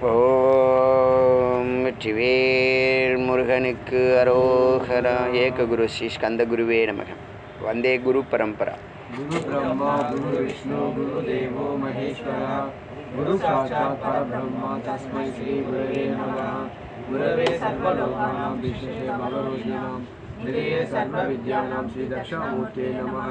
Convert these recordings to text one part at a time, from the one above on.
ஓம் வெற்றிவேல் முருகனுக்கு அரோகரா ஏக குரு ஸ்ரீ ஸ்கந்த குருவே நமக வந்தே குரு பரம்பரா गुरु ब्रह्मा गुरु विष्णु गुरु देवो महेश्वरः गुरु साक्षात् परब्रह्म तस्मै श्री गुरवे नमः गुरवे सर्वलोकानां विशेषे भगवतीनां हृदये सर्वविद्यानां श्रीदक्षिणामूर्ते नमः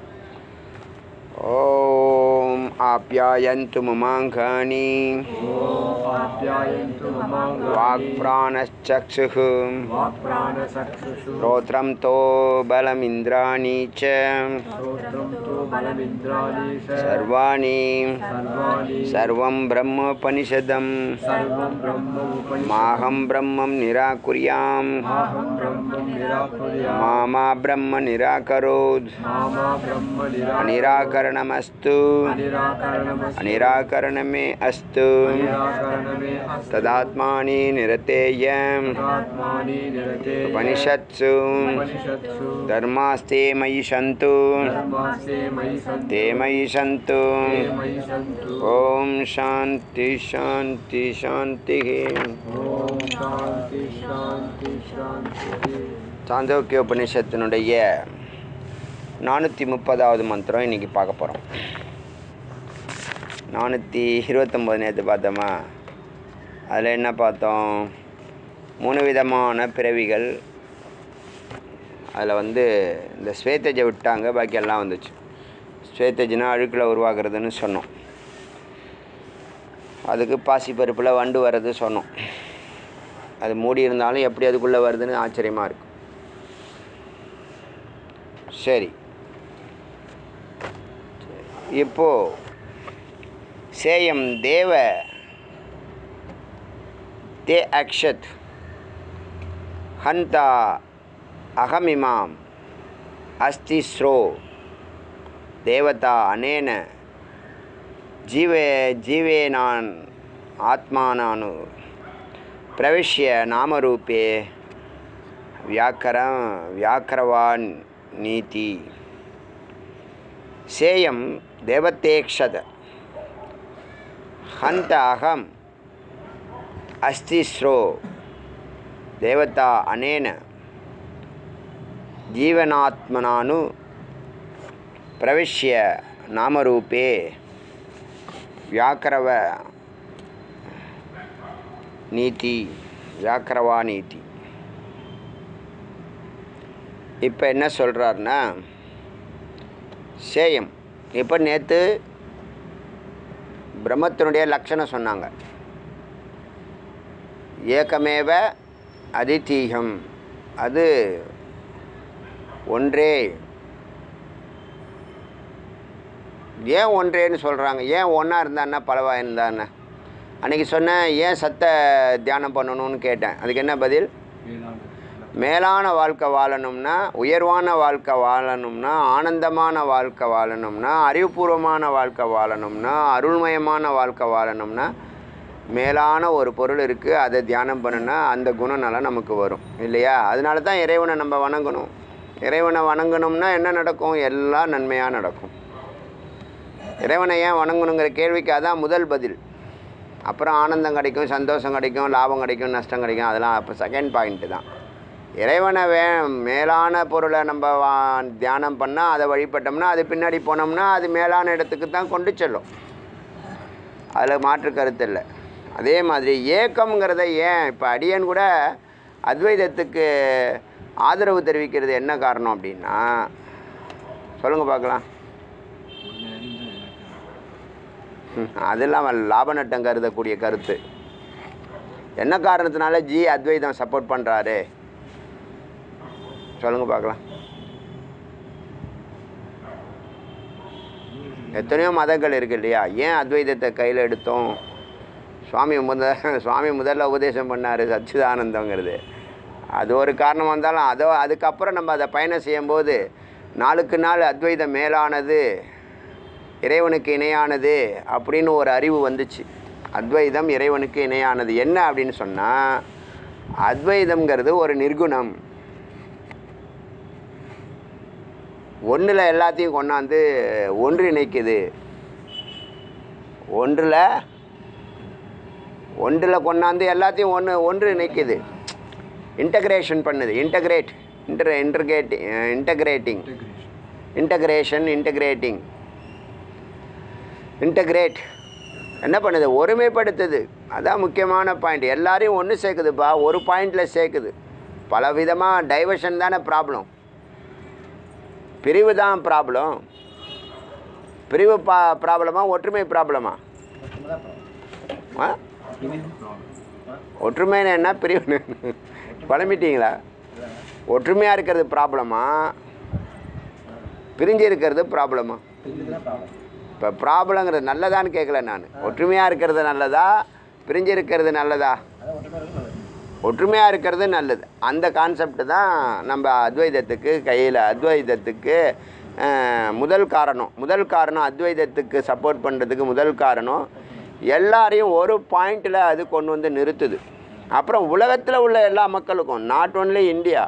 ஓம் ஆப்யாயந்து மமாங்கானி आप्यायन्तु ममाङ्गानि वाक्प्राणश्चक्षुः वाक्प्राणचक्षुषु श्रोत्रं तो बलमिन्द्राणि च श्रोत्रं तु बलमिन्द्राणि च सर्वाणि सर्वाणि सर्वं ब्रह्मोपनिषदं सर्वं ब्रह्मोपनिषदं माहं ब्रह्मं निराकुर्याम् माहं ब्रह्मं निराकुर्याम् मामा ब्रह्म निराकरोत् मामा ब्रह्म निराकरणम् निराकरणमस्तु निराकरणमस्तु निराकरणमे अस्तु निराकरणमे अस्तु तदात्मानि निरतेय आत्मानि निरते उपनिषत्सु उपनिषत्सु धर्मास्ते मयि सन्तु धर्मास्ते मयि सन्तु ते मयि सन्तु ते मयि सन्तु ॐ शान्ति शान्ति शान्तिः ॐ शान्ति शान्ति शान्तिः சாந்தோக்கிய உபநிஷத்தினுடைய நானூற்றி முப்பதாவது மந்திரம் இன்றைக்கி பார்க்க போகிறோம் நானூற்றி இருபத்தொம்போது நேற்று பார்த்தோமா அதில் என்ன பார்த்தோம் மூணு விதமான பிறவிகள் அதில் வந்து இந்த ஸ்வேத்தஜை விட்டாங்க பாக்கி எல்லாம் வந்துச்சு ஸ்வேத்தஜினா அழுக்கில் உருவாக்குறதுன்னு சொன்னோம் அதுக்கு பாசி பருப்பில் வண்டு வர்றது சொன்னோம் அது மூடி இருந்தாலும் எப்படி அதுக்குள்ளே வருதுன்னு ஆச்சரியமாக இருக்கும் சரி இப்போ சேயம் தேவ தே அக்ஷத் ஹந்தா அகமிமாம் அஸ்தி ஸ்ரோ தேவதா அனேன ஜீவே ஜீவேனான் ஆத்மானானு பிரவிஷ்ய நாமரூபே व्याकर व्याकरवान् नीति सेयं देवतेक्षद हन्त अहम् अस्ति स्रो देवता अनेन जीवनात्मनानु प्रविश्य नामरूपे व्याकरव नीति व्याकरवा नीति இப்போ என்ன சொல்கிறாருன்னா சேயம் இப்போ நேற்று பிரம்மத்தினுடைய லட்சணம் சொன்னாங்க ஏகமேவ அதிதீகம் அது ஒன்றே ஏன் ஒன்றேன்னு சொல்கிறாங்க ஏன் ஒன்றா இருந்தான்னா பலவா இருந்தான்னு அன்றைக்கி சொன்னேன் ஏன் சத்த தியானம் பண்ணணும்னு கேட்டேன் அதுக்கு என்ன பதில் மேலான வாழ்க்கை வாழணும்னா உயர்வான வாழ்க்கை வாழணும்னா ஆனந்தமான வாழ்க்கை வாழணும்னா அறிவுபூர்வமான வாழ்க்கை வாழணும்னா அருள்மயமான வாழ்க்கை வாழணும்னா மேலான ஒரு பொருள் இருக்குது அதை தியானம் பண்ணுனா அந்த குணநலம் நமக்கு வரும் இல்லையா அதனால தான் இறைவனை நம்ம வணங்கணும் இறைவனை வணங்கணும்னா என்ன நடக்கும் எல்லாம் நன்மையாக நடக்கும் இறைவனை ஏன் வணங்கணுங்கிற கேள்விக்கு அதான் முதல் பதில் அப்புறம் ஆனந்தம் கிடைக்கும் சந்தோஷம் கிடைக்கும் லாபம் கிடைக்கும் நஷ்டம் கிடைக்கும் அதெல்லாம் அப்போ செகண்ட் பாயிண்ட்டு தான் இறைவனை வே மேலான பொருளை நம்ம வா தியானம் பண்ணால் அதை வழிபட்டோம்னா அது பின்னாடி போனோம்னா அது மேலான இடத்துக்கு தான் கொண்டு செல்லும் அதில் மாற்று கருத்து இல்லை அதே மாதிரி ஏக்கம்ங்கிறத ஏன் இப்போ அடியன் கூட அத்வைதத்துக்கு ஆதரவு தெரிவிக்கிறது என்ன காரணம் அப்படின்னா சொல்லுங்கள் பார்க்கலாம் ம், அதெல்லாம் லாப நட்டம் கருதக்கூடிய கருத்து என்ன காரணத்தினால ஜி அத்வைதம் சப்போர்ட் பண்ணுறாரு சொல்லுங்க பார்க்கலாம் எத்தனையோ மதங்கள் இருக்கு இல்லையா ஏன் அத்வைதத்தை கையில் எடுத்தோம் சுவாமி முத சுவாமி முதல்ல உபதேசம் பண்ணார் சச்சிதானந்தங்கிறது அது ஒரு காரணமாக இருந்தாலும் அதோ அதுக்கப்புறம் நம்ம அதை பயணம் செய்யும்போது நாளுக்கு நாள் அத்வைதம் மேலானது இறைவனுக்கு இணையானது அப்படின்னு ஒரு அறிவு வந்துச்சு அத்வைதம் இறைவனுக்கு இணையானது என்ன அப்படின்னு சொன்னால் அத்வைதம்ங்கிறது ஒரு நிர்குணம் ஒன்றில் எல்லாத்தையும் கொண்டாந்து ஒன்றிணைக்குது ஒன்றில் ஒன்றில் கொண்டாந்து எல்லாத்தையும் ஒன்று ஒன்று நிற்கிது இன்டகிரேஷன் பண்ணுது இன்டகிரேட் இன்டர் இன்டர்கேட் இன்டகிரேட்டிங் இன்டகிரேஷன் இன்டகிரேட்டிங் இன்டகிரேட் என்ன பண்ணுது ஒருமைப்படுத்துது அதான் முக்கியமான பாயிண்ட் எல்லாரையும் ஒன்று சேர்க்குதுப்பா ஒரு பாயிண்டில் சேர்க்குது பல விதமாக டைவர்ஷன் தானே ப்ராப்ளம் பிரிவு தான் ப்ராப்ளம் பிரிவு பா ப்ராப்ளமா ஒற்றுமை ப்ராப்ளமா ஆ ஒற்றுமைன்னு என்ன பிரிவு குழம்பிட்டீங்களா ஒற்றுமையாக இருக்கிறது ப்ராப்ளமா பிரிஞ்சு இருக்கிறது ப்ராப்ளமா இப்போ ப்ராப்ளங்கிறது நல்லதான்னு கேட்கல நான் ஒற்றுமையாக இருக்கிறது நல்லதா பிரிஞ்சு இருக்கிறது நல்லதா ஒற்றுமையாக இருக்கிறது நல்லது அந்த கான்செப்ட் தான் நம்ம அத்வைதத்துக்கு கையில் அத்வைதத்துக்கு அஹ், முதல் காரணம் முதல் காரணம் அத்வைதத்துக்கு சப்போர்ட் பண்ணுறதுக்கு முதல் காரணம் எல்லாரையும் ஒரு பாயிண்டில் அது கொண்டு வந்து நிறுத்துது அப்புறம் உலகத்தில் உள்ள எல்லா மக்களுக்கும் நாட் ஒன்லி இந்தியா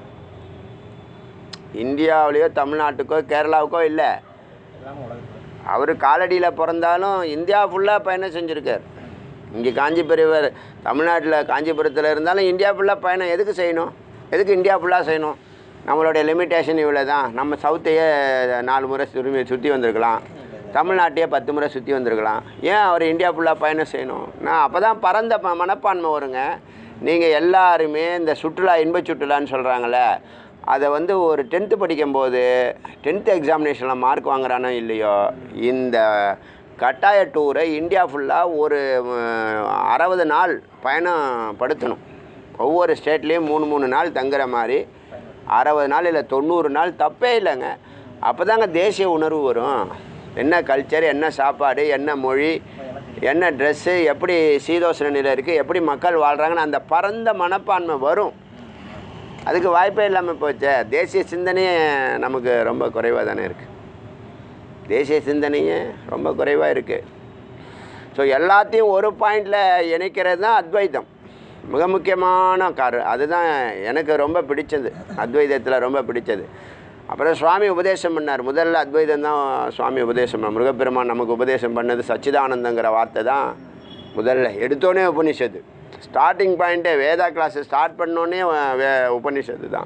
இந்தியாவிலேயோ தமிழ்நாட்டுக்கோ கேரளாவுக்கோ இல்லை அவர் காலடியில் பிறந்தாலும் இந்தியா ஃபுல்லாக பயணம் செஞ்சுருக்கார் இங்கே காஞ்சிபுரம் தமிழ்நாட்டில் காஞ்சிபுரத்தில் இருந்தாலும் இந்தியா ஃபுல்லாக பயணம் எதுக்கு செய்யணும் எதுக்கு இந்தியா ஃபுல்லாக செய்யணும் நம்மளுடைய லிமிட்டேஷன் இவ்வளோ தான் நம்ம சவுத்தையே நாலு முறை சுருமி சுற்றி வந்திருக்கலாம் தமிழ்நாட்டையே பத்து முறை சுற்றி வந்திருக்கலாம் ஏன் அவர் இந்தியா ஃபுல்லாக பயணம் செய்யணும் நான் அப்போ தான் பரந்த ம- மனப்பான்மை வருங்க நீங்கள் எல்லாருமே இந்த சுற்றுலா இன்ப சுற்றுலான்னு சொல்கிறாங்களே அதை வந்து ஒரு டென்த்து படிக்கும்போது டென்த்து எக்ஸாமினேஷனில் மார்க் வாங்குறானோ இல்லையோ இந்த கட்டாய டூரை இந்தியா ஃபுல்லாக ஒரு ம், அறுபது நாள் பயணம் படுத்தணும் ஒவ்வொரு ஸ்டேட்லேயும் மூணு மூணு நாள் தங்குற மாதிரி அறுபது நாள் இல்லை தொண்ணூறு நாள் தப்பே இல்லைங்க அப்போ தாங்க தேசிய உணர்வு வரும் என்ன கல்ச்சர் என்ன சாப்பாடு என்ன மொழி என்ன ட்ரெஸ்ஸு எப்படி சீதோஷண நிலை இருக்குது எப்படி மக்கள் வாழ்கிறாங்கன்னு அந்த பரந்த மனப்பான்மை வரும் அதுக்கு வாய்ப்பே இல்லாமல் போச்சே தேசிய சிந்தனையே நமக்கு ரொம்ப குறைவாக தானே இருக்குது தேசிய சிந்தனையே ரொம்ப குறைவாக இருக்குது ஸோ எல்லாத்தையும் ஒரு பாயிண்டில் இணைக்கிறது தான் அத்வைதம் மிக முக்கியமான காரு அதுதான் எனக்கு ரொம்ப பிடிச்சது அத்வைதத்தில் ரொம்ப பிடிச்சது அப்புறம் சுவாமி உபதேசம் பண்ணார் முதல்ல அத்வைதம் தான் சுவாமி உபதேசம் பண்ணார் முருகப்பெருமான் நமக்கு உபதேசம் பண்ணது சச்சிதானந்தங்கிற வார்த்தை தான் முதல்ல எடுத்தோடனே உபனிஷத்து ஸ்டார்டிங் பாயிண்ட்டே வேதா கிளாஸ் ஸ்டார்ட் பண்ணோடனே வே உபனிஷத்து தான்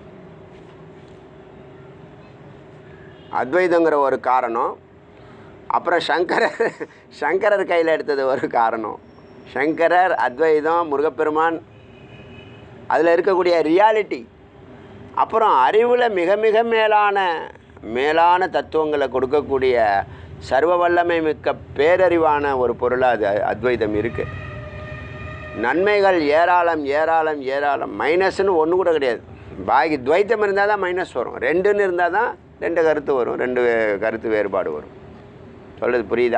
அத்வைதங்கிற ஒரு காரணம் அப்புறம் சங்கரர் சங்கரர் கையில் எடுத்தது ஒரு காரணம் சங்கரர் அத்வைதம் முருகப்பெருமான் அதில் இருக்கக்கூடிய ரியாலிட்டி அப்புறம் அறிவில் மிக மிக மேலான மேலான தத்துவங்களை கொடுக்கக்கூடிய சர்வ வல்லமை மிக்க பேரறிவான ஒரு பொருளாக அது அத்வைதம் இருக்குது நன்மைகள் ஏராளம் ஏராளம் ஏராளம் மைனஸ்னு ஒன்று கூட கிடையாது பாக்கி துவைத்தம் இருந்தால் தான் மைனஸ் வரும் ரெண்டுன்னு இருந்தால் தான் ரெண்டு கருத்து வரும் ரெண்டு வே- கருத்து வேறுபாடு வரும் சொல்கிறது புரியுதா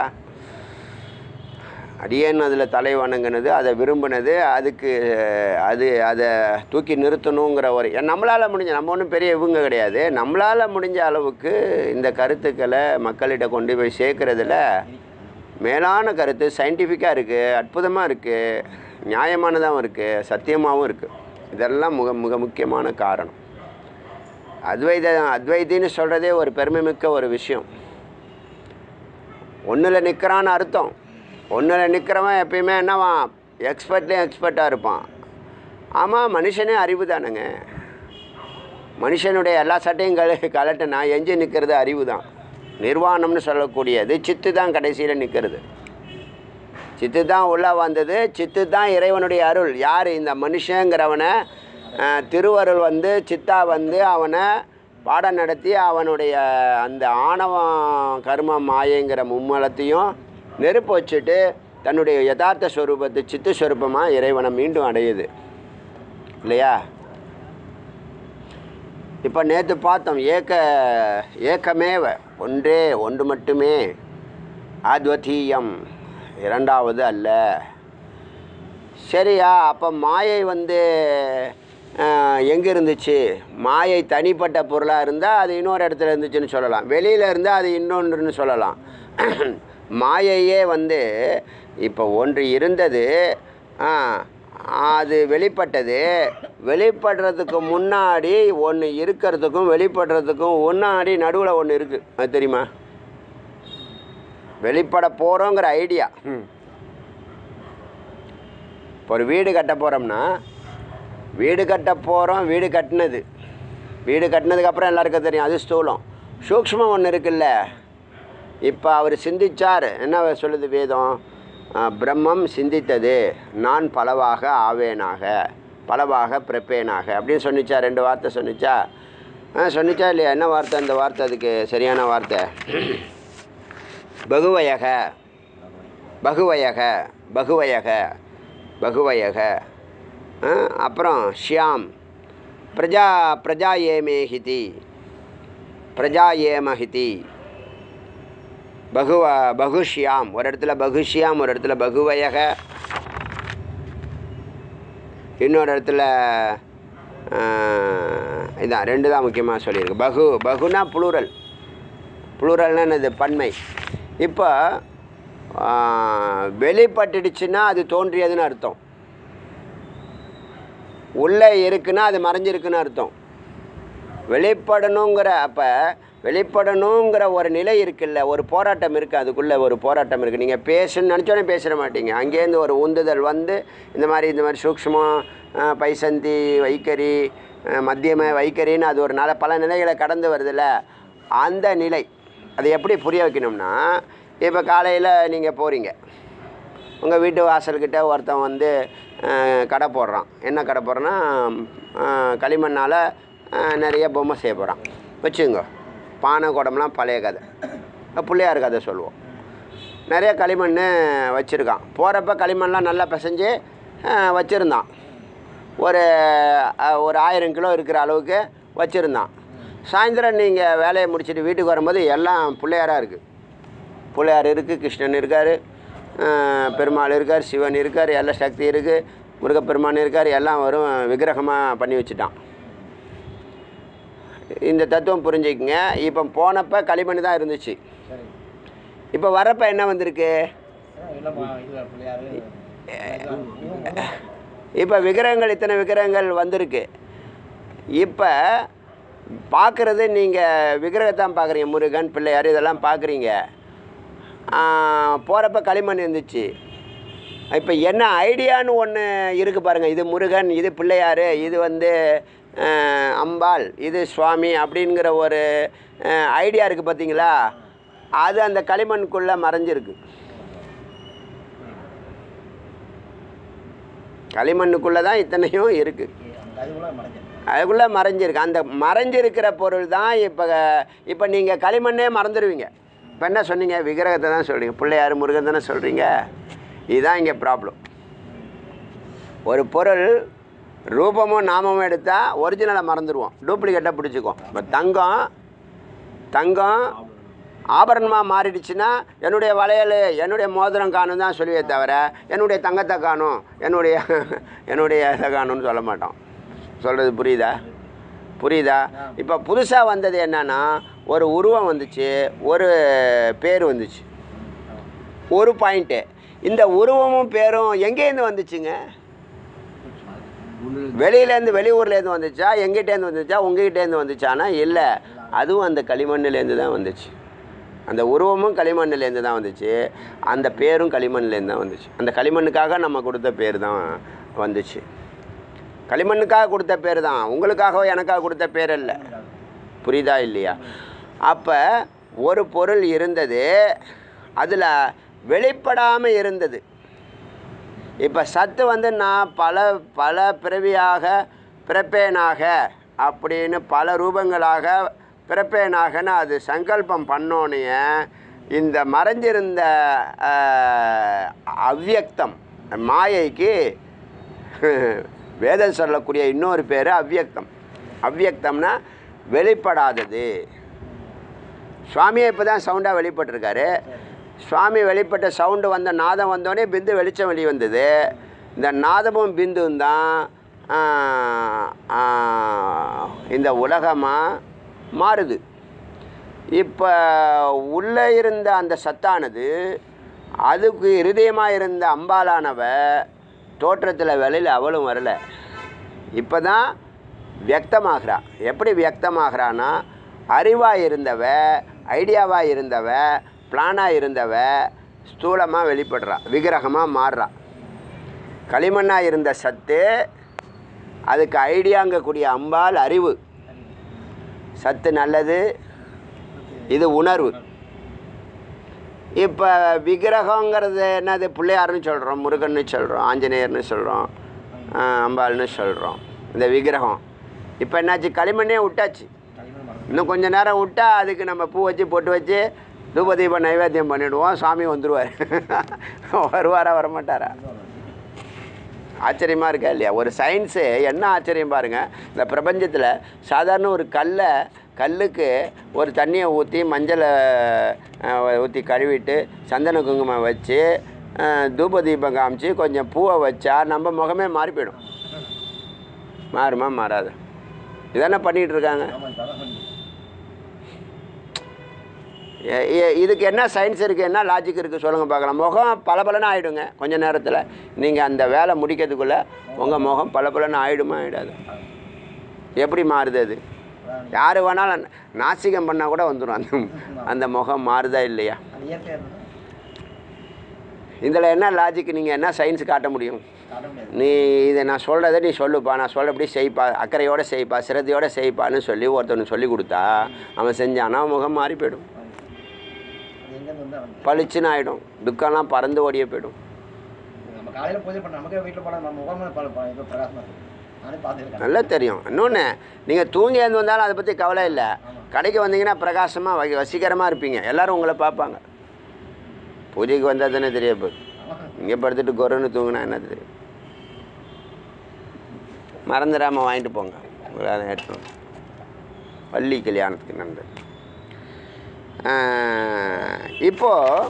அடியேன் அதில் தலை வணங்கினது அதை விரும்பினது அதுக்கு அது அதை தூக்கி நிறுத்தணுங்கிற ஒரு நம்மளால் முடிஞ்ச நம்ம ஒன்றும் பெரிய இவங்க கிடையாது நம்மளால் முடிஞ்ச அளவுக்கு இந்த கருத்துக்களை மக்களிடம் கொண்டு போய் சேர்க்குறதுல மேலான கருத்து சயின்டிஃபிக்காக இருக்குது அற்புதமாக இருக்குது நியாயமானதாகவும் இருக்குது சத்தியமாகவும் இருக்குது இதெல்லாம் மிக மிக முக்கியமான காரணம் அத்வைத அத்வைத்தின்னு சொல்கிறதே ஒரு பெருமைமிக்க ஒரு விஷயம் ஒன்றில் நிற்கிறான்னு அர்த்தம் ஒன்றில் நிற்கிறவன் எப்பயுமே என்னவா எக்ஸ்பர்ட்லேயும் எக்ஸ்பர்ட்டாக இருப்பான் ஆமாம் மனுஷனே அறிவு தானேங்க மனுஷனுடைய எல்லா சட்டையும் கல கலட்டுனா எஞ்சி நிற்கிறது அறிவு தான் நிர்வாணம்னு சொல்லக்கூடியது சித்து தான் கடைசியில் நிற்கிறது சித்து தான் உள்ளே வந்தது சித்து தான் இறைவனுடைய அருள் யார் இந்த மனுஷங்கிறவனை அஹ், திருவருள் வந்து சித்தா வந்து அவனை பாடம் நடத்தி அவனுடைய அந்த ஆணவம் கர்ம மாயங்கிற மும்மலத்தையும் நெருப்பு வச்சுட்டு தன்னுடைய யதார்த்த ஸ்வரூபத்தை சித்து ஸ்வரூபமாக இறைவனை மீண்டும் அடையுது இல்லையா இப்போ நேற்று பார்த்தோம் ஏக ஏக்கமேவ ஒன்றே ஒன்று மட்டுமே அத்வதீயம் இரண்டாவது அல்ல சரியா அப்போ மாயை வந்து எங்கே இருந்துச்சு மாயை தனிப்பட்ட பொருளாக இருந்தால் அது இன்னொரு இடத்துல இருந்துச்சுன்னு சொல்லலாம் வெளியில் இருந்தால் அது இன்னொன்றுன்னு சொல்லலாம் மாயையே வந்து இப்போ ஒன்று இருந்தது ஆ, அது வெளிப்பட்டது வெளிப்படுறதுக்கு முன்னாடி ஒன்று இருக்கிறதுக்கும் வெளிப்படுறதுக்கும் முன்னாடி நடுவில் ஒன்று இருக்குது அது தெரியுமா வெளிப்பட போகிறோங்கிற ஐடியா இப்போ ஒரு வீடு கட்ட போகிறோம்னா வீடு கட்ட போகிறோம் வீடு கட்டினது வீடு கட்டினதுக்கப்புறம் எல்லாருக்கும் தெரியும் அது ஸ்தூலம் சூக்ஷ்மம் ஒன்று இருக்குல்ல இப்போ அவர் சிந்திச்சார் என்ன சொல்லுது வேதம் ஆ, பிரம்மம் சிந்தித்தது நான் பலவாக ஆவேனாக பலவாக பிறப்பேனாக அப்படின்னு சொன்னிச்சா ரெண்டு வார்த்தை சொன்னிச்சா ஆ சொன்னிச்சா இல்லையா என்ன வார்த்தை அந்த வார்த்தை அதுக்கு சரியான வார்த்தை பகுவயக பகுவயக பகுவயக பகுவயக ஆ, அப்புறம் ஷியாம் பிரஜா பிரஜா ஏமேஹிதி பிரஜா ஏமஹிதி பகுவ பகுஷ்யாம் ஒரு இடத்துல பகுஷ்யாம் ஒரு இடத்துல பகுவயக இன்னொரு இடத்துல ஆஹ், இதான் ரெண்டு தான் முக்கியமாக சொல்லியிருக்கு பகு பகுனா புளூரல் புளூரல்னா என்னது பன்மை இப்போ ஆஹ், வெளிப்பட்டுடுச்சுன்னா அது தோன்றியதுன்னு அர்த்தம் உள்ளே இருக்குன்னா அது மறைஞ்சிருக்குன்னு அர்த்தம் வெளிப்படணுங்கிற அப்போ வெளிப்படணுங்கிற ஒரு நிலை இருக்குல்ல ஒரு போராட்டம் இருக்குது அதுக்குள்ளே ஒரு போராட்டம் இருக்குது நீங்கள் பேசுன்னு நினச்சோடனே பேசிட மாட்டீங்க அங்கேருந்து ஒரு உந்துதல் வந்து இந்த மாதிரி இந்த மாதிரி சூக்ஷ்மம் அஹ், பைசந்தி வைக்கரி அஹ், மத்தியம வைக்கரின்னு அது ஒரு நல்ல பல நிலைகளை கடந்து வருதுல்ல அந்த நிலை அதை எப்படி புரிய வைக்கணும்னா இப்போ காலையில் நீங்கள் போகிறீங்க உங்கள் வீட்டு வாசல்கிட்ட ஒருத்தன் வந்து அஹ், கடை போடுறான் என்ன கடை போடுறான்னா களிமண்ணால் நிறைய பொம்மை செய்ய போகிறான் வச்சுங்க பானை குடம்லாம் பழைய கதை அஹ் பிள்ளையார் கதை சொல்லுவோம் நிறைய களிமண் வச்சுருக்கான் போகிறப்ப களிமண்லாம் நல்லா பிசைஞ்சு வச்சுருந்தான் ஒரு அஹ், ஒரு ஆயிரம் கிலோ இருக்கிற அளவுக்கு வச்சுருந்தான் சாயந்தரம் நீங்கள் வேலையை முடிச்சுட்டு வீட்டுக்கு வரும்போது எல்லாம் பிள்ளையாராக இருக்குது பிள்ளையார் இருக்குது கிருஷ்ணன் இருக்கார் பெருமாள் இருக்கார் சிவன் இருக்கார் எல்லா சக்தி இருக்குது முருகப்பெருமான் இருக்கார் எல்லாம் வரும் விக்கிரகமாக பண்ணி வச்சுட்டான் இந்த தத்துவம் புரிஞ்சுக்கங்க இப்போ போனப்போ களிமண் தான் இருந்துச்சு சரி இப்போ வரப்போ என்ன வந்திருக்கு இல்லைம்மா இது பிள்ளையாரு இப்போ விக்கிரகங்கள் இத்தனை விக்கிரகங்கள் வந்திருக்கு இப்போ பார்க்குறது நீங்கள் விக்கிரகத்தான் பார்க்குறீங்க முருகன் பிள்ளையார் இதெல்லாம் பார்க்குறீங்க போகிறப்ப களிமண் இருந்துச்சு இப்போ என்ன ஐடியான்னு ஒன்று இருக்குது பாருங்கள் இது முருகன் இது பிள்ளையார் இது வந்து ஆஹ், அம்பாள் இது சுவாமி அப்படிங்கிற ஒரு ஐடியா இருக்குது பார்த்தீங்களா அது அந்த களிமண்குள்ளே மறைஞ்சிருக்கு களிமண்ணுக்குள்ளே தான் இத்தனையும் இருக்குது அதுக்குள்ள மறைஞ்சேன் அதுக்குள்ளே மறைஞ்சிருக்கு அந்த மறைஞ்சிருக்கிற பொருள் தான் இப்போ இப்போ நீங்கள் களிமண்ணே மறந்துடுவீங்க இப்போ என்ன சொன்னீங்க விக்கிரகத்தை தான் சொல்கிறீங்க பிள்ளையார் முருகன் தானே சொல்கிறீங்க இதுதான் இங்கே ப்ராப்ளம் ஒரு பொருள் ரூபமும் நாமமும் எடுத்தால் ஒரிஜினலை மறந்துடுவோம் டூப்ளிகேட்டை பிடிச்சிக்குவோம் இப்போ தங்கம் தங்கம் ஆபரணமாக மாறிடுச்சுன்னா என்னுடைய வளையல் என்னுடைய மோதிரம் காணும் தான் சொல்லுவே தவிர என்னுடைய தங்கத்தை காணும் என்னுடைய என்னுடைய இதை காணும்னு சொல்ல மாட்டோம் சொல்கிறது புரியுதா புரியுதா இப்போ புதுசாக வந்தது என்னன்னா ஒரு உருவம் வந்துச்சு ஒரு பேர் வந்துச்சு ஒரு பாயிண்ட்டு இந்த உருவமும் பேரும் எங்கேருந்து வந்துச்சுங்க வெளியிலேருந்து வெளியூர்லேருந்து வந்துச்சா எங்கிட்டேருந்து வந்துச்சா உங்ககிட்டேருந்து வந்துச்சானா இல்லை அதுவும் அந்த களிமண்ணுலேருந்து தான் வந்துச்சு அந்த உருவமும் களிமண்ணுலேருந்து தான் வந்துச்சு அந்த பேரும் களிமண்ணுலேருந்து தான் வந்துச்சு அந்த களிமண்ணுக்காக நம்ம கொடுத்த பேர் தான் வந்துச்சு களிமண்ணுக்காக கொடுத்த பேர் தான் உங்களுக்காகவோ எனக்காக கொடுத்த பேர் இல்லை புரியுதா இல்லையா அப்போ ஒரு பொருள் இருந்தது அதில் வெளிப்படாமல் இருந்தது இப்போ சத்து வந்து நான் பல பல பிறவியாக பிறப்பேனாக அப்படின்னு பல ரூபங்களாக பிறப்பேனாகன்னு அது சங்கல்பம் பண்ணோன்னே இந்த மறைஞ்சிருந்த ஆஹ், அவ்யக்தம் மாயைக்கு வேதம் சொல்லக்கூடிய இன்னொரு பேர் அவ்யக்தம் அவ்யக்தம்னா வெளிப்படாதது சுவாமியே இப்போ தான் சவுண்டாக வெளிப்பட்டிருக்காரு சுவாமி வெளிப்பட்ட சவுண்டு வந்த நாதம் வந்தோடனே பிந்து வெளிச்சம் வெளி வந்தது இந்த நாதமும் பிந்துவும் தான் ஆஹ், ஆஹ், இந்த உலகமாக மாறுது இப்போ உள்ளே இருந்த அந்த சத்தானது அதுக்கு இருதயமாக இருந்த அம்பாலானவ தோற்றத்தில் வெளியில் அவளும் வரல இப்போ தான் வியக்தமாகிறா எப்படி வியக்தமாகறான்னா அறிவாக இருந்தவ ஐடியாவாக இருந்தவ பிளானாக இருந்தவ ஸ்தூலமாக வெளிப்படுறா விக்கிரகமாக மாறுறா களிமண்ணாக இருந்த சத்து அதுக்கு ஐடியாங்கக்கூடிய அம்பாள் அறிவு சத்து நல்லது இது உணர்வு இப்போ விக்கிரகங்கிறது என்னது பிள்ளையார்னு சொல்கிறோம் முருகன்னு சொல்கிறோம் ஆஞ்சநேயர்னு சொல்கிறோம் அம்பாள்னு சொல்கிறோம் இந்த விக்கிரகம் இப்போ என்னாச்சு களிமண்ணே விட்டாச்சு இன்னும் கொஞ்ச நேரம் விட்டா அதுக்கு நம்ம பூ வச்சு பொட்டு வச்சு தூப தீப நைவேத்தியம் பண்ணிவிடுவோம் சாமி வந்துடுவார் வருவாரா வரமாட்டாரா ஆச்சரியமாக இருக்கா இல்லையா ஒரு சயின்ஸு என்ன ஆச்சரியம் பாருங்கள் இந்த பிரபஞ்சத்தில் சாதாரண ஒரு கல்லை கல்லுக்கு ஒரு தண்ணியை ஊற்றி மஞ்சளை ஊற்றி கழுவிட்டு சந்தன குங்குமம் வச்சு அஹ், தூப தீபம் காமிச்சு கொஞ்சம் பூவை வச்சா நம்ம முகமே மாறி போயிடும் மாறுமா மாறாது இதானே பண்ணிகிட்டு இருக்காங்க எ- எ- இதுக்கு என்ன சயின்ஸ் இருக்குது என்ன லாஜிக் இருக்குது சொல்லுங்கள் பார்க்கலாம் முகம் பளபளன்னு ஆகிடுங்க கொஞ்ச நேரத்தில் நீங்கள் அந்த வேலை முடிக்கிறதுக்குள்ளே உங்கள் முகம் பளபளன்னு ஆகிடுமா ஆகிடாது எப்படி மாறுது அது யார் வேணாலும் நாசிகம் பண்ணால் கூட வந்துடும் அந்த அந்த முகம் மாறுதா இல்லையா அது இயற்கையாக இருந்தது இதில் என்ன லாஜிக் நீங்கள் என்ன சயின்ஸ் காட்ட முடியும் காட்ட முடியாது நீ இதை நான் சொல்கிறத நீ சொல்லுப்பா நான் சொல்கிறபடி செய்ப்பா அக்கறையோடு செய்ப்பா சிரத்தையோடு செய்ப்பான்னு சொல்லி ஒருத்தவனுக்கு சொல்லி கொடுத்தா அவன் செஞ்சானா முகம் மாறி போயிடும் அது எங்கேருந்து வந்து வந்து பளிச்சுன்னு ஆகிடும் துக்கம்லாம் பறந்து ஓடியே போயிடும் நம்ம காலையில் பூஜை பண்ண நமக்கே வீட்டில் போட நம்ம முகமே பல பல இது பிரகாசமாக இருக்கு நானே பார்த்துருக்கேன் நல்லா தெரியும் இன்னொன்று நீங்கள் தூங்கி எழுந்து வந்தாலும் அதை பற்றி கவலை இல்லை கடைக்கு வந்தீங்கன்னா பிரகாசமாக வ வசீகரமாக இருப்பீங்க எல்லாரும் உங்களை பார்ப்பாங்க பூஜைக்கு வந்தால் தானே தெரிய போகுது இங்கே படுத்துட்டு கொரன்னு தூங்கினா என்ன தெரியும் மறந்துடாமல் வாங்கிட்டு போங்க ஒரு அதை எடுத்துட்டு வாங்க. பள்ளி கல்யாணத்துக்கு நன்றி இப்போது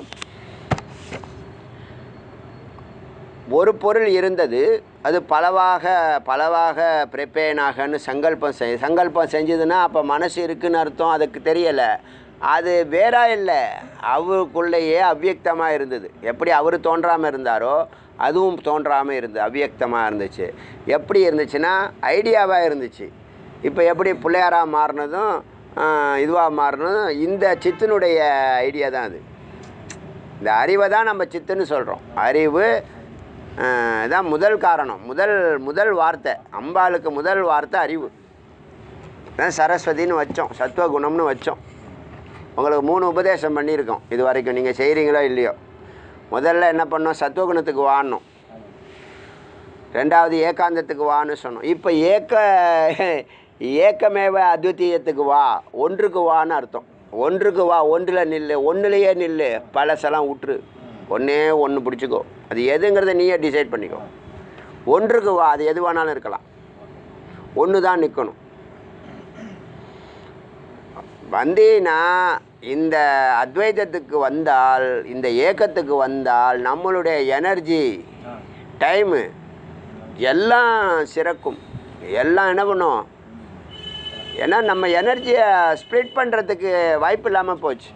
ஒரு பொருள் இருந்தது அது பலவாக பலவாக பிரப்பேனாகன்னு சங்கல்பம் செய் சங்கல்பம் செஞ்சதுன்னா அப்போ மனசு இருக்குன்னு அர்த்தம் அதுக்கு தெரியலை அது வேறா இல்லை அவருக்குள்ளேயே அவ்வியக்தமாக இருந்தது எப்படி அவர் தோன்றாமல் இருந்தாரோ அதுவும் தோன்றாமல் இருந்தது அவ்வியக்தமாக இருந்துச்சு எப்படி இருந்துச்சுன்னா ஐடியாவாக இருந்துச்சு இப்போ எப்படி பிள்ளையாராக மாறினதும் இதுவாக மாறினதும் இந்த சித்தனுடைய ஐடியா தான் அது இந்த அறிவை தான் நம்ம சித்துன்னு சொல்கிறோம் அறிவு அஹ், தான் முதல் காரணம் முதல் முதல் வார்த்தை அம்பாளுக்கு முதல் வார்த்தை அறிவு தான் சரஸ்வதின்னு வச்சோம் சத்துவகுணம்னு வச்சோம் உங்களுக்கு மூணு உபதேசம் பண்ணியிருக்கோம் இது வரைக்கும் நீங்கள் செய்கிறீங்களோ இல்லையோ முதல்ல என்ன பண்ணோம் சத்துவகுணத்துக்கு வாடணும் ரெண்டாவது ஏகாந்தத்துக்கு வான்னு சொன்னோம் இப்போ ஏக்க ஏக்கமேவ அத்விதீயத்துக்கு வா ஒன்றுக்கு வான்னு அர்த்தம் ஒன்றுக்கு வா ஒன்றில் நில்லு ஒன்றுலையே நில்லு பழசெல்லாம் விட்டுரு ஒன்றே ஒன்று பிடிச்சிக்கோ அது எதுங்கிறத நீயே டிசைட் பண்ணிக்கோ ஒன்றுக்கு வா அது எது வேணாலும் இருக்கலாம் ஒன்று தான் நிற்கணும் வந்தீங்கன்னா இந்த அத்வைதத்துக்கு வந்தால் இந்த ஏக்கத்துக்கு வந்தால் நம்மளுடைய எனர்ஜி டைமு எல்லாம் சிறக்கும் எல்லாம் என்ன பண்ணும் ஏன்னா நம்ம எனர்ஜியை ஸ்ப்ளிட் பண்ணுறதுக்கு வாய்ப்பு இல்லாமல் போச்சு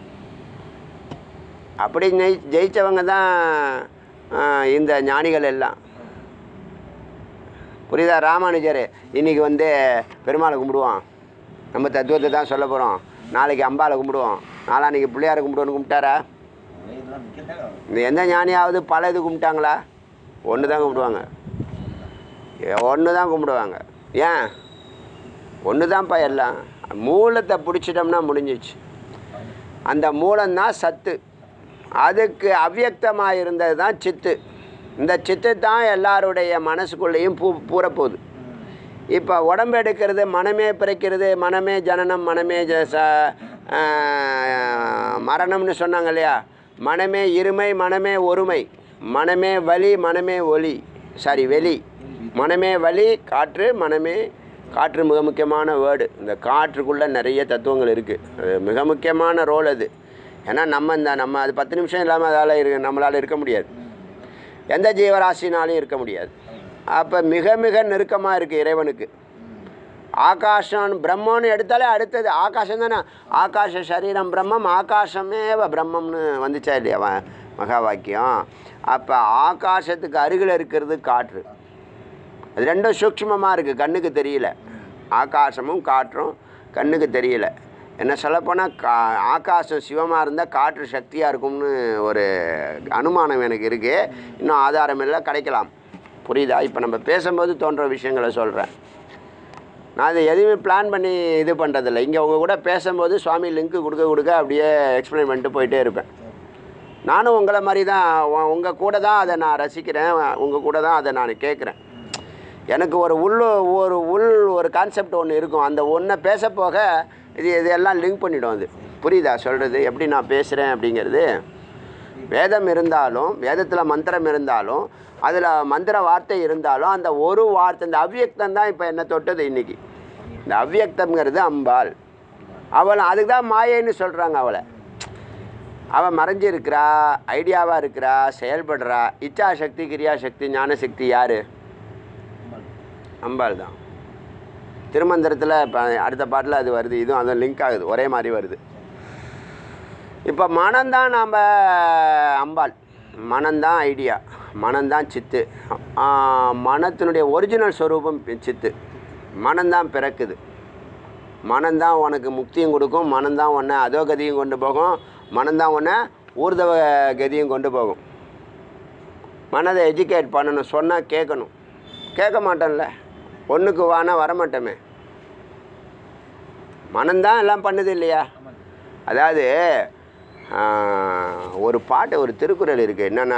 அப்படி ஜெயி ஜெயித்தவங்க தான் ஆஹ், இந்த ஞானிகள் எல்லாம் புரியுதா ராமானுஜர் இன்னைக்கு வந்து பெருமாளை கும்பிடுவான் நம்ம தத்துவத்தை தான் சொல்ல போகிறோம் நாளைக்கு அம்பாளை கும்பிடுவோம் நாளான்னைக்கு பிள்ளையாரை கும்பிடுவோன்னு கும்பிட்டாரா இதெல்லாம் நிற்கிறதே இந்த எந்த ஞானியாவது பல இது கும்பிட்டாங்களா ஒன்று தான் கும்பிடுவாங்க ஒன்று தான் கும்பிடுவாங்க ஏன் ஒன்று தான்ப்பா எல்லாம் மூலத்தை பிடிச்சிட்டோம்னா முடிஞ்சிச்சு அந்த மூலம்தான் சத்து அதுக்கு அவ்வியக்தமாக இருந்தது தான் சித்து இந்த சித்து தான் எல்லாருடைய மனசுக்குள்ளேயும் பூ பூரப்போகுது இப்போ உடம்பு எடுக்கிறது மனமே பிறக்கிறது மனமே ஜனனம் மனமே ஜ- ச- ஆஹ் மரணம்னு சொன்னாங்க இல்லையா மனமே இருமை மனமே ஒருமை மனமே வலி மனமே ஒலி சாரி வெளி மனமே வலி காற்று மனமே காற்று மிக முக்கியமான வேர்டு இந்த காற்றுக்குள்ளே நிறைய தத்துவங்கள் இருக்குது அது மிக முக்கியமான ரோல் அது ஏன்னா நம்ம இந்த நம்ம அது பத்து நிமிஷம் இல்லாமல் அதால் இருக்க நம்மளால் இருக்க முடியாது எந்த ஜீவராசினாலையும் இருக்க முடியாது அப்போ மிக மிக நெருக்கமாக இருக்குது இறைவனுக்கு ஆகாஷம் பிரம்மன்னு எடுத்தாலே அடுத்தது ஆகாசம் தானே ஆகாஷ சரீரம் பிரம்மம் ஆகாசமேவ பிரம்மம்னு வந்துச்சா இல்லையா வ- மகா வாக்கியம் அப்போ ஆகாசத்துக்கு அருகில் இருக்கிறது காற்று அது ரெண்டும் சூக்ஷ்மமாக இருக்குது கண்ணுக்கு தெரியல ஆகாசமும் காற்றும் கண்ணுக்கு தெரியல என்ன சொல்லப்போனால் கா ஆகாசம் சிவமாக இருந்தால் காற்று சக்தியாக இருக்கும்னு ஒரு அனுமானம் எனக்கு இருக்குது இன்னும் ஆதாரம் இல்லை கிடைக்கலாம் புரியுதா இப்போ நம்ம பேசும்போது தோன்ற விஷயங்களை சொல்கிறேன் நான் அதை எதுவுமே பிளான் பண்ணி இது பண்ணுறதில்ல இங்கே உங்கள் கூட பேசும்போது சுவாமி லிங்க்கு கொடுக்க கொடுக்க அப்படியே எக்ஸ்பிளைன் பண்ணிட்டு போயிட்டே இருப்பேன் நானும் உங்களை மாதிரி தான் உங்கள் கூட தான் அதை நான் ரசிக்கிறேன் உங்கள் கூட தான் அதை நான் கேட்குறேன் எனக்கு ஒரு உள் ஒரு உள் ஒரு கான்செப்ட் ஒன்று இருக்கும் அந்த ஒன்றை பேச போக இது இதெல்லாம் லிங்க் பண்ணிடும் அது புரியுதா சொல்கிறது எப்படி நான் பேசுகிறேன் அப்படிங்கிறது வேதம் இருந்தாலும் வேதத்தில் மந்திரம் இருந்தாலும் அதில் மந்திர வார்த்தை இருந்தாலும் அந்த ஒரு வார்த்தை இந்த அவ்வியக்தம் தான் இப்போ என்ன தொட்டது இன்னைக்கு இந்த அவ்வியக்தம்ங்கிறது அம்பாள் அவள் அதுக்கு தான் மாயைன்னு சொல்கிறாங்க அவளை அவள் மறைஞ்சிருக்கிறா ஐடியாவாக இருக்கிறா செயல்படுறா இச்சாசக்தி கிரியாசக்தி ஞானசக்தி யார் அம்பாள் தான் திருமந்திரத்தில் இப்போ அடுத்த பாட்டில் அது வருது இதுவும் அதுவும் லிங்க் ஆகுது ஒரே மாதிரி வருது இப்போ மனம்தான் நாம் அம்பாள் மனம்தான் ஐடியா மனம்தான் சித்து ஆ, மனத்தினுடைய ஒரிஜினல் ஸ்வரூபம் பி- சித்து மனம்தான் பிறக்குது மனம்தான் உனக்கு முக்தியும் கொடுக்கும் மனம்தான் உன்னை அதோகதியும் கொண்டு போகும் மனம்தான் உன்னை ஊர்தவ கதியும் கொண்டு போகும் மனதை எஜுகேட் பண்ணணும் சொன்னால் கேட்கணும் கேட்க மாட்டோம்ல ஒன்றுக்கு வானா வரமாட்டோமே மனம்தான் எல்லாம் பண்ணுது இல்லையா அதாவது ஆஹ், ஒரு பாட்டு ஒரு திருக்குறள் இருக்குது என்னென்னா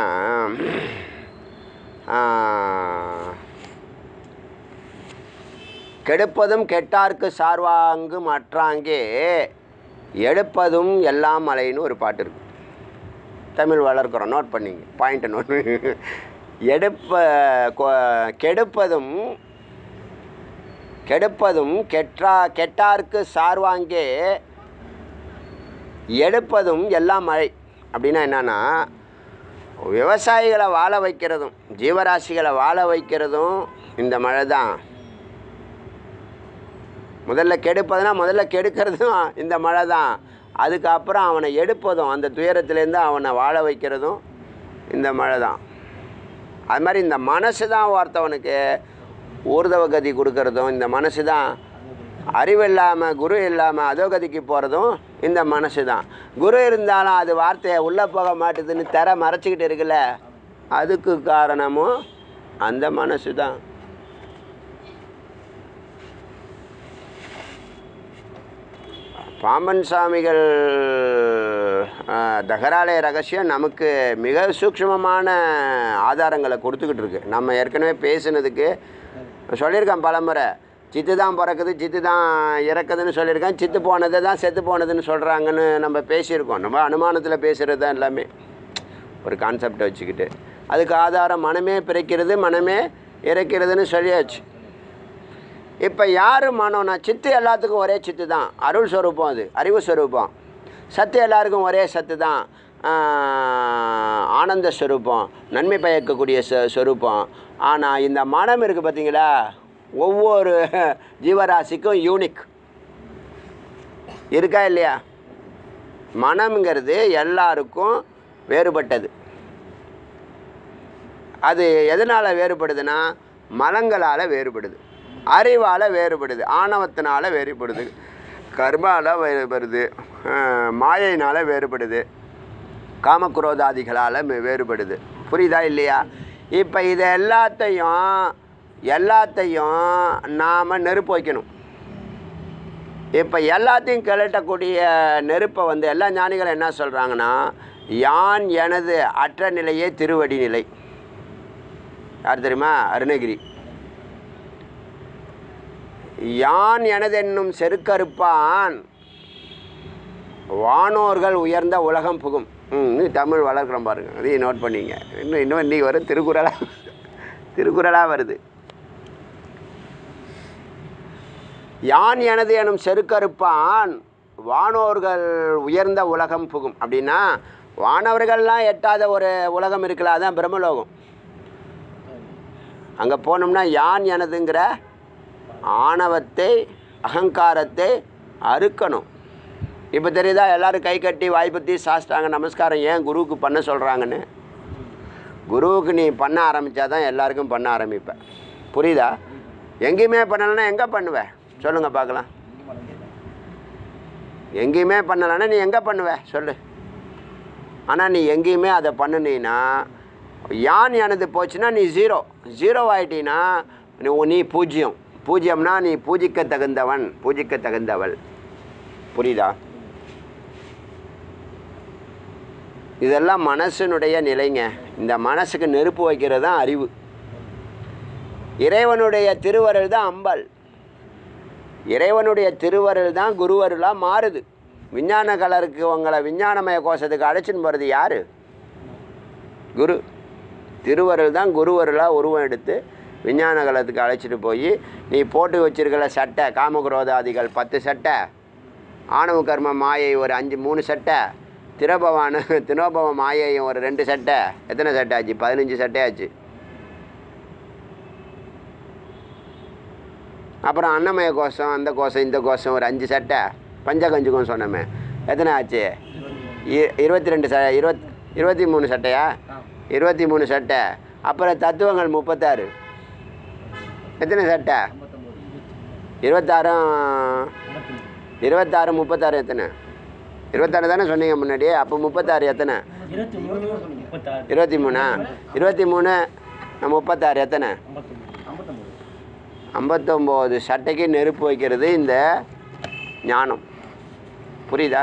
கெடுப்பதும் கெட்டார்க்கு சார்வாங்கு மற்றாங்கே எடுப்பதும் எல்லாம் மலைன்னு ஒரு பாட்டு இருக்கு தமிழ் வளர்க்குறோம் நோட் பண்ணிங்க பாயிண்ட்டை நோட் எடுப்ப கொ- கெடுப்பதும் கெடுப்பதும் கெட்டா கெட்டார்க்கு சார்வாங்கே எடுப்பதும் எல்லாம் மழை அப்படின்னா என்னன்னா விவசாயிகளை வாழ வைக்கிறதும் ஜீவராசிகளை வாழ வைக்கிறதும் இந்த மழை தான் முதல்ல கெடுப்பதுனா முதல்ல கெடுக்கிறதும் இந்த மழை தான் அதுக்கப்புறம் அவனை எடுப்பதும் அந்த துயரத்துலேருந்து அவனை வாழ வைக்கிறதும் இந்த மழை தான் அது மாதிரி இந்த மனசு தான் ஒருத்தவனுக்கு ஊர்தவ கதி கொடுக்கறதும் இந்த மனசு தான் அறிவு இல்லாமல் குரு இல்லாமல் அதோகதிக்கு போகிறதும் இந்த மனசு தான் குரு இருந்தாலும் அது வார்த்தையை உள்ளே போக மாட்டுதுன்னு திற மறைச்சிக்கிட்டு இருக்குல்ல அதுக்கு காரணமும் அந்த மனசு தான் பாம்பன் சாமிகள் ஆஹ், தகராலய ரகசியம் நமக்கு மிக சூக்ஷ்மமான ஆதாரங்களை கொடுத்துக்கிட்டு இருக்கு நம்ம ஏற்கனவே பேசுனதுக்கு சொல்லியிருக்கேன் பலமுறை சித்து தான் பிறக்குது சித்து தான் இறக்குதுன்னு சொல்லியிருக்கேன் சித்து போனது தான் செத்து போனதுன்னு சொல்கிறாங்கன்னு நம்ம பேசியிருக்கோம் நம்ம அனுமானத்தில் பேசுகிறது தான் எல்லாமே ஒரு கான்செப்டை வச்சுக்கிட்டு அதுக்கு ஆதாரம் மனமே பிறக்கிறது மனமே இறக்கிறதுன்னு சொல்லியாச்சு இப்போ யார் மனம்னா சித்து எல்லாத்துக்கும் ஒரே சித்து தான் அருள் ஸ்வரூபம் அது அறிவு ஸ்வரூபம் சத்து எல்லாருக்கும் ஒரே சத்து தான் ஆஹ், ஆனந்த ஸ்வரூபம் நன்மை பயக்கக்கூடிய ஸ்வ ஸ்வரூபம் ஆனால் இந்த மனம் இருக்குது பார்த்தீங்களா ஒவ்வொரு ஜீவராசிக்கும் யூனிக் இருக்கா இல்லையா மனம்ங்கிறது எல்லாருக்கும் வேறுபட்டது அது எதனால் வேறுபடுதுன்னா மலங்களால் வேறுபடுது அறிவால் வேறுபடுது ஆணவத்தினால வேறுபடுது கர்மால வேறுபடுது அஹ், மாயையினால் வேறுபடுது காமக்ரோதாதிகளால் மே- வேறுபடுது புரியுதா இல்லையா இப்போ இது எல்லாத்தையும் எல்லாத்தையும் நாம் நெருப்பு வைக்கணும் இப்போ எல்லாத்தையும் கிளட்டக்கூடிய நெருப்பை வந்து எல்லா ஞானிகளும் என்ன சொல்கிறாங்கன்னா யான் எனது அற்ற நிலையே திருவடி நிலை யார் தெரியுமா அருணகிரி யான் எனதென்னும் செருக்கறுப்பான் வானோர்கள் உயர்ந்த உலகம் புகும் ம் இன்னும் தமிழ் வளர்க்குறோம் பாருங்க அதையும் நோட் பண்ணிங்க இன்னும் இன்னும் இன்றைக்கி வரும் திருக்குறளாக திருக்குறளாக வருது யான் எனது எனும் செருக்கறுப்பான் வானோர்கள் உயர்ந்த உலகம் புகும் அப்படின்னா வானவர்கள்லாம் எட்டாத ஒரு உலகம் இருக்குல்ல அதான் பிரம்மலோகம் அங்கே போனோம்னா யான் எனதுங்கிற ஆணவத்தை அகங்காரத்தை அறுக்கணும் இப்போ தெரியுதா எல்லாரும் கை கட்டி வாய்ப்பத்தி சாஸ்தாங்க நமஸ்காரம் ஏன் குருவுக்கு பண்ண சொல்கிறாங்கன்னு குருவுக்கு நீ பண்ண ஆரம்பித்தா தான் எல்லாருக்கும் பண்ண ஆரம்பிப்ப புரியுதா எங்கேயுமே பண்ணலைன்னா எங்கே பண்ணுவ சொல்லுங்கள் பார்க்கலாம் எங்கேயுமே பண்ணலைன்னா நீ எங்கே பண்ணுவ சொல்லு ஆனால் நீ எங்கேயுமே அதை பண்ணுனீன்னா யான் எனது போச்சுன்னா நீ ஜீரோ ஜீரோ ஆயிட்டீன்னா நீ நீ பூஜ்யம் பூஜ்யம்னா நீ பூஜிக்க தகுந்தவன் பூஜிக்க தகுந்தவள் புரியுதா இதெல்லாம் மனசினுடைய நிலைங்க இந்த மனசுக்கு நெருப்பு வைக்கிறது தான் அறிவு இறைவனுடைய திருவருள் தான் அம்பாள் இறைவனுடைய திருவருள் தான் குருவருளாக மாறுது விஞ்ஞான கலருக்கு உங்களை விஞ்ஞானமய கோஷத்துக்கு அழைச்சின்னு போகிறது யார் குரு திருவருள் தான் குருவருளாக உருவம் எடுத்து விஞ்ஞான கலத்துக்கு அழைச்சிட்டு போய் நீ போட்டு வச்சிருக்கிற சட்டை காமகுரோதாதிகள் பத்து சட்டை ஆணவ கர்ம மாயை ஒரு அஞ்சு மூணு சட்டை திரபவான தினோபவ மாயையும் ஒரு ரெண்டு சட்டை எத்தனை சட்டை ஆச்சு பதினஞ்சு சட்டை ஆச்சு அப்புறம் அன்னமய கோஷம் அந்த கோஷம் இந்த கோஷம் ஒரு அஞ்சு சட்டை பஞ்சகஞ்சுகம் சொன்னோமே எத்தனை ஆச்சு இ- இருபத்தி ரெண்டு ச இருபத் இருபத்தி மூணு சட்டையா இருபத்தி மூணு சட்டை அப்புறம் தத்துவங்கள் முப்பத்தாறு எத்தனை சட்டை இருபத்தாறும் இருபத்தாறு முப்பத்தாறு எத்தனை இருபத்தாறு தானே சொன்னீங்க முன்னாடி அப்போ முப்பத்தாறு எத்தனை இருபத்தி மூணு முப்பத்தாறு இருபத்தி மூணா இருபத்தி மூணு முப்பத்தாறு எத்தனை ஐம்பத்தொம்பது ஐம்பத்தொம்போது சட்டைக்கு நெருப்பு வைக்கிறது இந்த ஞானம் புரியுதா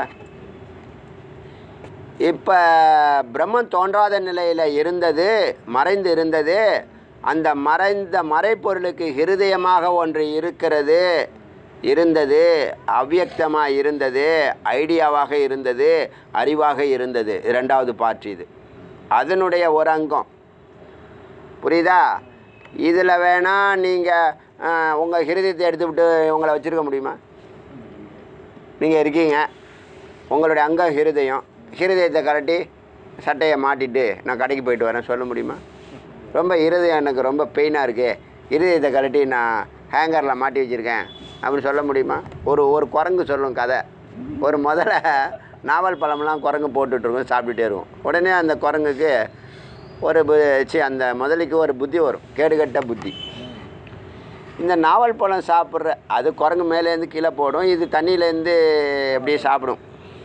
இப்போ பிரம்மன் தோன்றாத நிலையில் இருந்தது மறைந்து இருந்தது அந்த மறைந்த மறைப்பொருளுக்கு ஹிருதயமாக ஒன்று இருக்கிறது இருந்தது அவ்யக்தமாக இருந்தது ஐடியாவாக இருந்தது அறிவாக இருந்தது இரண்டாவது பாட்டு இது அதனுடைய ஒரு அங்கம் புரியுதா இதில் வேணால் நீங்கள் உங்கள் ஹிருதயத்தை எடுத்து விட்டு உங்களை வச்சுருக்க முடியுமா நீங்கள் இருக்கீங்க உங்களுடைய அங்கம் ஹிருதயம் ஹிருதயத்தை கரட்டி சட்டையை மாட்டிட்டு நான் கடைக்கு போயிட்டு வரேன் சொல்ல முடியுமா ரொம்ப இருதயம் எனக்கு ரொம்ப பெயினாக இருக்கு இருதயத்தை கழட்டி நான் ஹேங்கரில் மாட்டி வச்சுருக்கேன் அப்படின்னு சொல்ல முடியுமா ஒரு ஒரு குரங்கு சொல்லும் கதை ஒரு முதல்ல நாவல் பழம்லாம் குரங்கு போட்டுட்ருக்கும் சாப்பிட்டுட்டே இருக்கும் உடனே அந்த குரங்குக்கு ஒரு பு- சி அந்த முதலைக்கு ஒரு புத்தி வரும் கேடுகட்ட புத்தி இந்த நாவல் பழம் சாப்பிட்ற அது குரங்கு மேலேருந்து கீழே போடும் இது தண்ணியிலேருந்து அப்படியே சாப்பிடும்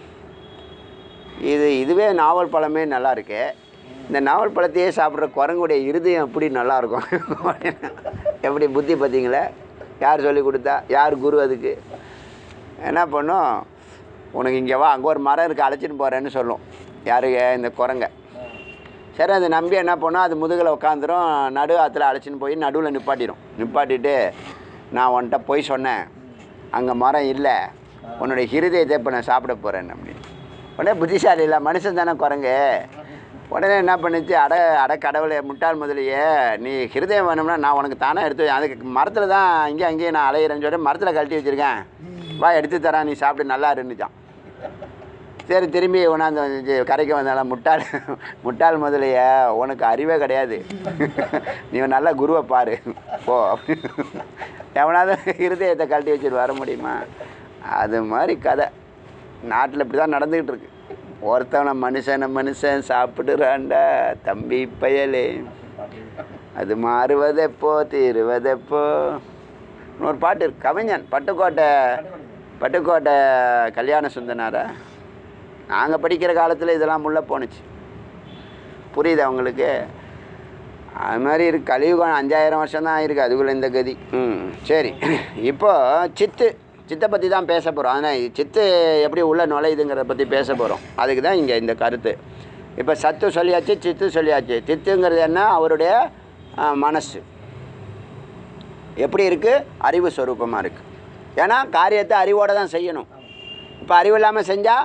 இது இதுவே நாவல் பழமே நல்லா இருக்கு இந்த நாவல் பழத்தையே சாப்பிட்ற குரங்குடைய இருதயம் எப்படி நல்லா இருக்கும் எப்படி புத்தி பார்த்தீங்களா யார் சொல்லி கொடுத்தா யார் குரு அதுக்கு என்ன பண்ணும் உனக்கு இங்கே வா அங்கே ஒரு மரம் இருக்குது அழைச்சிட்டு போகிறேன்னு சொல்லும் யாருக்கு இந்த குரங்க சரி அதை நம்பி என்ன பண்ணும் அது முதுகில் உட்காந்துரும் நடு ஆற்றுல அழைச்சின்னு போய் நடுவில் நிப்பாட்டிடும் நிப்பாட்டிட்டு நான் உன்கிட்ட போய் சொன்னேன் அங்கே மரம் இல்லை உன்னுடைய ஹிருதயத்தை இப்போ நான் சாப்பிட போகிறேன் அப்படின்னு உடனே புத்திசாலி இல்லை மனுஷன் தானே குரங்கு உடனே என்ன பண்ணுச்சு அட அட கடவுளே முட்டாள் முதலியே நீ ஹிருதயம் வேணும்னா நான் உனக்கு தானே எடுத்து வை. அதுக்கு மரத்தில் தான் இங்கேயும் அங்கேயும் நான் அலையிறேன்னு சொல்லி மரத்தில் கழட்டி வச்சுருக்கேன் வா எடுத்து தரேன் நீ சாப்பிட்டு நல்லா இருந்துச்சான் சரி திரும்பி உணாந்து வந்துச்சு கரைக்கு வந்தாலும் முட்டாள் முட்டாள் முதலைய உனக்கு அறிவே கிடையாது நீ நல்ல குருவை பாரு போ எவனாவது இருதயத்தை கழட்டி வச்சுட்டு வர முடியுமா அது மாதிரி கதை நாட்டில் இப்படி தான் நடந்துக்கிட்டு இருக்கு ஒருத்தவனை மனுஷனை மனுஷன் சாப்பிடுறான்டா தம்பி பயலே அது மாறுவதெப்போ தீருவதெப்போ இன்னொரு பாட்டு இருக்கு கவிஞன் பட்டுக்கோட்டை பட்டுக்கோட்டை கல்யாண சுந்தனாரா நாங்கள் படிக்கிற காலத்தில் இதெல்லாம் முள்ள போணுச்சு புரியுதா உங்களுக்கு அது மாதிரி இருக்கு கலியுகம் அஞ்சாயிரம் வருஷம் தான் ஆயிருக்கு அதுக்குள்ளே இந்த கதி ம் சரி இப்போ சித்து சித்தை பற்றி தான் பேச போகிறோம் ஆனால் சித்து எப்படி உள்ள நுழையுதுங்கிறத பற்றி பேச போகிறோம் அதுக்கு தான் இங்கே இந்த கருத்து இப்போ சத்து சொல்லியாச்சு சித்து சொல்லியாச்சு சித்துங்கிறது என்ன அவருடைய ஆ, மனசு எப்படி இருக்குது அறிவு ஸ்வரூபமாக இருக்குது ஏன்னா காரியத்தை அறிவோடு தான் செய்யணும் இப்போ அறிவு இல்லாமல் செஞ்சால்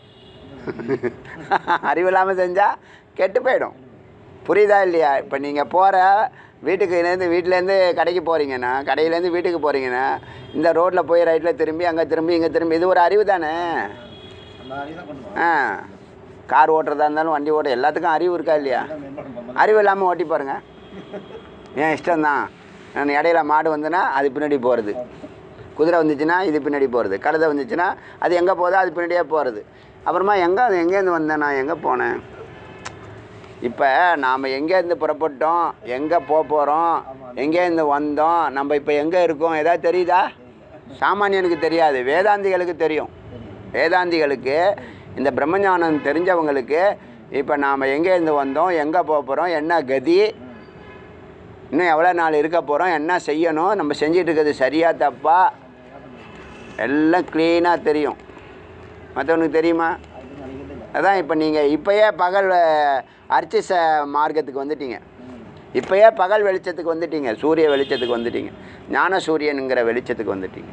அறிவு இல்லாமல் செஞ்சால் கெட்டு போயிடும் புரியுதா இல்லையா இப்போ நீங்கள் போகிற வீட்டுக்குலேருந்து வீட்டிலேருந்து கடைக்கு போகிறீங்கன்னா கடையிலேருந்து வீட்டுக்கு போகிறீங்கன்னா இந்த ரோட்டில் போய் ரைட்டில் திரும்பி அங்கே திரும்பி இங்கே திரும்பி இது ஒரு அறிவு தானே அந்த அறிவு தான் பண்ணுவோம் ஆ கார் ஓட்டுறதா இருந்தாலும் வண்டி ஓட்ட எல்லாத்துக்கும் அறிவு இருக்கா இல்லையா அறிவு இல்லாமல் ஓட்டி பாருங்க என் இஷ்டம்தான் நான் இடையில மாடு வந்துன்னா அது பின்னாடி போகிறது குதிரை வந்துச்சுன்னா இது பின்னாடி போகிறது கழுதை வந்துச்சுன்னா அது எங்கே போதோ அது பின்னாடியே போகிறது அப்புறமா எங்கே எங்கேருந்து வந்தேன் நான் எங்கே போனேன் இப்போ நாம் எங்கேருந்து புறப்பட்டோம் எங்கே போக போகிறோம் எங்கேருந்து வந்தோம் நம்ம இப்போ எங்கே இருக்கோம் ஏதாவது தெரியுதா சாமானியனுக்கு தெரியாது வேதாந்திகளுக்கு தெரியும் வேதாந்திகளுக்கு இந்த பிரம்மஞானம் தெரிஞ்சவங்களுக்கு இப்போ நாம் எங்கேருந்து வந்தோம் எங்கே போக போகிறோம் என்ன கதி இன்னும் எவ்வளோ நாள் இருக்க போகிறோம் என்ன செய்யணும் நம்ம செஞ்சிட்டு இருக்கிறது சரியா தப்பா எல்லாம் க்ளீனாக தெரியும் மற்றவனுக்கு தெரியுமா அதான் இப்போ நீங்கள் இப்போயே பகல் அஹ், அர்ச்சிச மார்க்கத்துக்கு வந்துட்டீங்க இப்போயே பகல் வெளிச்சத்துக்கு வந்துட்டீங்க சூரிய வெளிச்சத்துக்கு வந்துட்டீங்க ஞான சூரியனுங்கிற வெளிச்சத்துக்கு வந்துட்டீங்க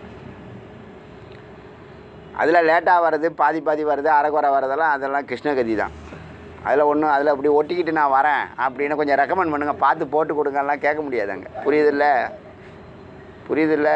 அதில் லேட்டாக வர்றது பாதி பாதி வருது அரைக்குறை வர்றதெல்லாம் அதெல்லாம் கிருஷ்ணகதி தான் அதில் ஒன்றும் அதில் அப்படி ஒட்டிக்கிட்டு நான் வரேன் அப்படின்னு கொஞ்சம் ரெக்கமெண்ட் பண்ணுங்கள் பார்த்து போட்டு கொடுங்கலாம் கேட்க முடியாதுங்க புரியுதில்ல புரியுதில்ல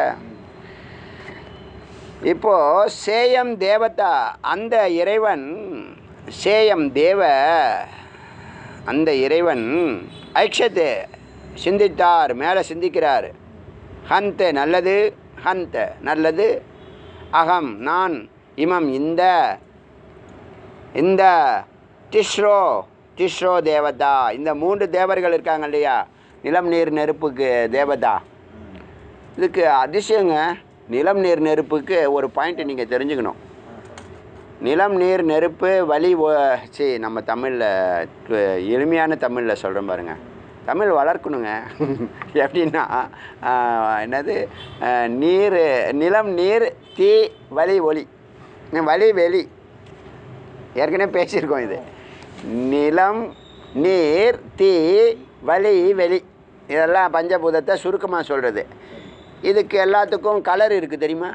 இப்போ சேயம் தேவதா அந்த இறைவன் சேயம் தேவ அந்த இறைவன் ஐக்ஷத்து சிந்தித்தார் மேலே சிந்திக்கிறார் ஹந்த நல்லது ஹந்த நல்லது அகம் நான் இமம் இந்த இந்த திஸ்ரோ திஸ்ரோ தேவதா இந்த மூன்று தேவர்கள் இருக்காங்க இல்லையா நிலம் நீர் நெருப்புக்கு தேவதா இதுக்கு அதிசயங்க நிலம் நீர் நெருப்புக்கு ஒரு பாயிண்ட் நீங்கள் தெரிஞ்சுக்கணும் நிலம் நீர் நெருப்பு வழி சி நம்ம தமிழில் எளிமையான தமிழில் சொல்கிறேன் பாருங்க தமிழ் வளர்க்கணுங்க எப்படின்னா ஆஹ், என்னது ஆஹ், நீர் நிலம் நீர் தீ வழி ஒளி வழி வெளி ஏற்கனவே பேசியிருக்கோம் இது நிலம் நீர் தீ வழி வெளி இதெல்லாம் பஞ்சபூதத்தை சுருக்கமாக சொல்கிறது இதுக்கு எல்லாத்துக்கும் கலர் இருக்குது தெரியுமா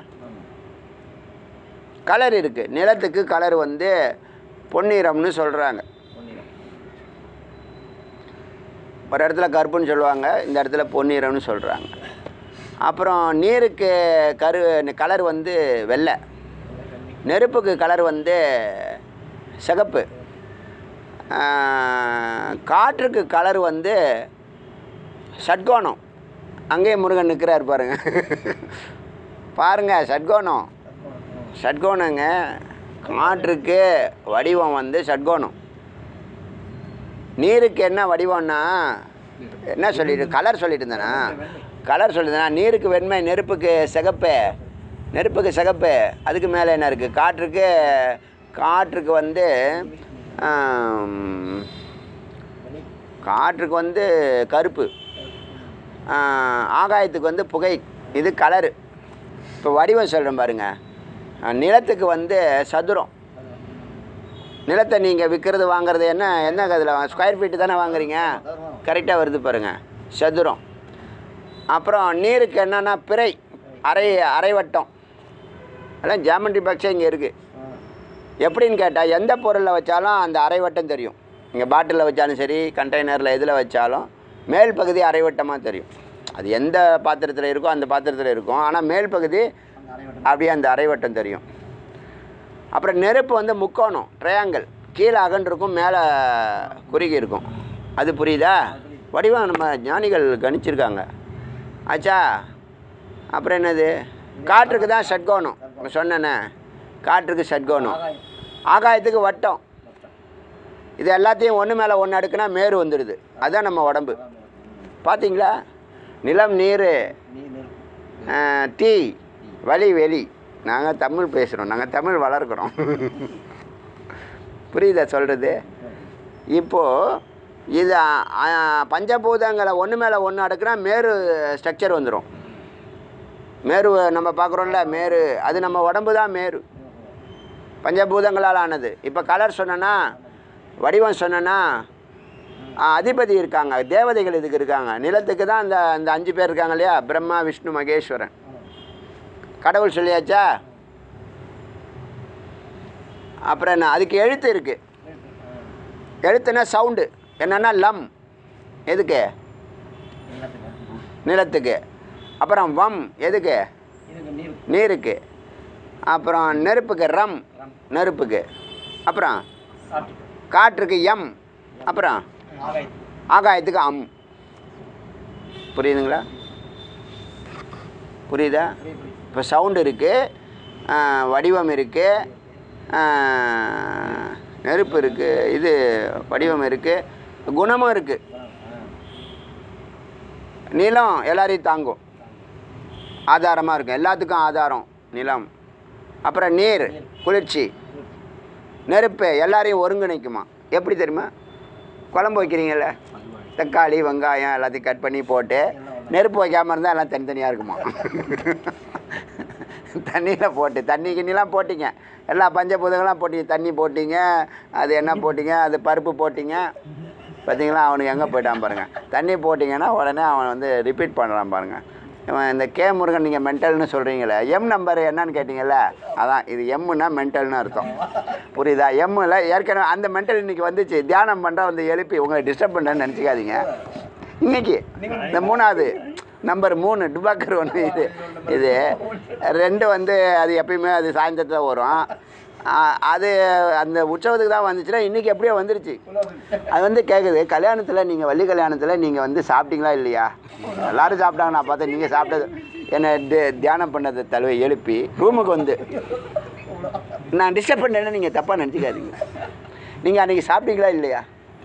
கலர் இருக்குது நிலத்துக்கு கலர் வந்து பொன்னிறம்னு சொல்கிறாங்க ஒரு இடத்துல கருப்புன்னு சொல்லுவாங்க இந்த இடத்துல பொன்னிறம்னு சொல்கிறாங்க அப்புறம் நீருக்கு கரு கலர் வந்து வெள்ளை நெருப்புக்கு கலர் வந்து சிகப்பு ஆஹ், காற்றுக்கு கலர் வந்து ஷட்கோணம் அங்கேயே முருகன் நிற்கிறார் பாருங்க பாருங்க ஷட்கோணம் ஷட்கோணங்க காற்றுக்கு வடிவம் வந்து ஷட்கோணம் நீருக்கு என்ன வடிவம்னா என்ன சொல்லிட்டு கலர் சொல்லிட்டு இருந்தேனா கலர் சொல்லியிருந்தேனா நீருக்கு வெண்மை நெருப்புக்கு சிகப்பு நெருப்புக்கு சிகப்பு அதுக்கு மேலே என்ன இருக்குது காற்றுக்கு காற்றுக்கு வந்து ஆம், காற்றுக்கு வந்து கருப்பு ஆஹ், ஆகாயத்துக்கு வந்து புகை இது கலரு இப்போ வடிவம் சொல்கிறேன் பாருங்க அஹ், நிலத்துக்கு வந்து சதுரம் நிலத்தை நீங்கள் விற்கிறது வாங்குறது என்ன என்ன அதில் ஸ்கொயர் ஃபீட்டு தானே வாங்குறீங்க கரெக்டாக வருது பாருங்கள் சதுரம் அப்புறம் நீருக்கு என்னென்னா பிறை அரை அரைவட்டம் எல்லாம் ஜாமெண்ட்ரி பாக்ஸே இங்கே இருக்குது எப்படின்னு கேட்டால் எந்த பொருளில் வச்சாலும் அந்த அரைவட்டம் தெரியும் நீங்கள் பாட்டிலில் வச்சாலும் சரி கண்டெய்னரில் எதில் வச்சாலும் மேல் பகுதி அரைவட்டமாக தெரியும் அது எந்த பாத்திரத்தில் இருக்கோ அந்த பாத்திரத்தில் இருக்கும் ஆனால் மேல் பகுதி அப்படியே அந்த அரைவட்டம் தெரியும் அப்புறம் நெருப்பு வந்து முக்கோணம் ட்ரையாங்கிள் கீழே அகன்று இருக்கும் மேலே குறுகி இருக்கும் அது புரியுதா வடிவம் நம்ம ஞானிகள் கணிச்சிருக்காங்க ஆச்சா அப்புறம் என்னது காற்றுக்கு தான் ஷட்கோணம் நான் சொன்னேனே காற்றுக்கு ஷட்கோணம் ஆகாயத்துக்கு வட்டம் இது எல்லாத்தையும் ஒன்று மேலே ஒன்று அடுக்குனா மேரு வந்துடுது அதுதான் நம்ம உடம்பு பார்த்தீங்களா நிலம் நீர் ஆஹ், தீ வழி வெளி நாங்கள் தமிழ் பேசுகிறோம் நாங்கள் தமிழ் வளர்க்குறோம் புரியுதா சொல்கிறது இப்போது இது ஆஹ், பஞ்சபூதங்களை ஒன்று மேலே ஒன்று அடுக்குனா மேரு ஸ்ட்ரக்சர் வந்துடும் மேரு நம்ம பார்க்குறோம்ல மேரு அது நம்ம உடம்பு தான் மேரு பஞ்சபூதங்களால் ஆனது இப்போ கலர் சொன்னேன்னா வடிவம் சொன்னேன்னா ஆ, அதிபதி இருக்காங்க தேவதைகள் இதுக்கு இருக்காங்க நிலத்துக்கு தான் அந்த அந்த அஞ்சு பேர் இருக்காங்க இல்லையா பிரம்மா விஷ்ணு மகேஸ்வரன் கடவுள் சொல்லியாச்சா அப்புறம் என்ன அதுக்கு எழுத்து இருக்குது எழுத்துனா சவுண்டு என்னன்னா லம் எதுக்கு நிலத்துக்கு அப்புறம் வம் எதுக்கு நீருக்கு அப்புறம் நெருப்புக்கு ரம் நெருப்புக்கு அப்புறம் காற்றுக்கு எம் அப்புறம் ஆகாயத்துக்கு அம் புரியுதுங்களா புரியுதா இப்போ சவுண்டு இருக்குது வடிவம் இருக்குது நெருப்பு இருக்குது இது வடிவம் இருக்குது குணமும் இருக்குது நிலம் எல்லாரையும் தாங்கும் ஆதாரமாக இருக்கும் எல்லாத்துக்கும் ஆதாரம் நிலம் அப்புறம் நீர் குளிர்ச்சி நெருப்பு எல்லாரையும் ஒருங்கிணைக்குமா எப்படி தெரியுமா குழம்பு வைக்கிறீங்கல்ல தக்காளி வெங்காயம் எல்லாத்தையும் கட் பண்ணி போட்டு நெருப்பு வைக்காமல் இருந்தால் எல்லாம் தனித்தனியாக இருக்குமா தண்ணியில் போட்டு தண்ணி கிண்ணிலாம் போட்டிங்க எல்லா பஞ்சபூதங்களாம் போட்டீங்க தண்ணி போட்டிங்க அது என்ன போட்டிங்க அது பருப்பு போட்டிங்க பார்த்தீங்களா அவனுக்கு எங்கே போயிட்டான் பாருங்கள் தண்ணி போட்டிங்கன்னா உடனே அவன் வந்து ரிப்பீட் பண்ணுறான் பாருங்கள் இவன் இந்த கே முருகன் நீங்கள் மென்டல்னு சொல்கிறீங்களே எம் நம்பர் என்னன்னு கேட்டிங்கல்ல அதான் இது எம்முன்னா மென்டல்னு அர்த்தம் புரியுதா எம்மில் ஏற்கனவே அந்த மென்டல் இன்னைக்கு வந்துச்சு தியானம் பண்ணுறா வந்து எழுப்பி உங்களை டிஸ்டர்ப் பண்ணுறேன்னு நினச்சிக்காதீங்க இன்னைக்கு இந்த மூணாவது நம்பர் மூணு டுபாக்கர் ஒன்று இது இது ரெண்டு வந்து அது எப்பயுமே அது சாயந்தரத்தில் வரும் ஆ, அது அந்த உற்சவத்துக்கு தான் வந்துச்சுன்னா இன்றைக்கி எப்படியோ வந்துருச்சு அது வந்து கேட்குது கல்யாணத்தில் நீங்கள் வள்ளி கல்யாணத்தில் நீங்கள் வந்து சாப்பிட்டீங்களா இல்லையா எல்லாரும் சாப்பிட்டாங்க நான் பார்த்தேன் நீங்கள் சாப்பிட்டது என்னை தி- தியானம் பண்ணது தழுவை எழுப்பி ரூமுக்கு வந்து நான் டிஸ்டர்ப் பண்ணேன்னு நீங்கள் தப்பாக நினச்சிக்காதீங்க நீங்கள் அன்றைக்கி சாப்பிட்டீங்களா இல்லையா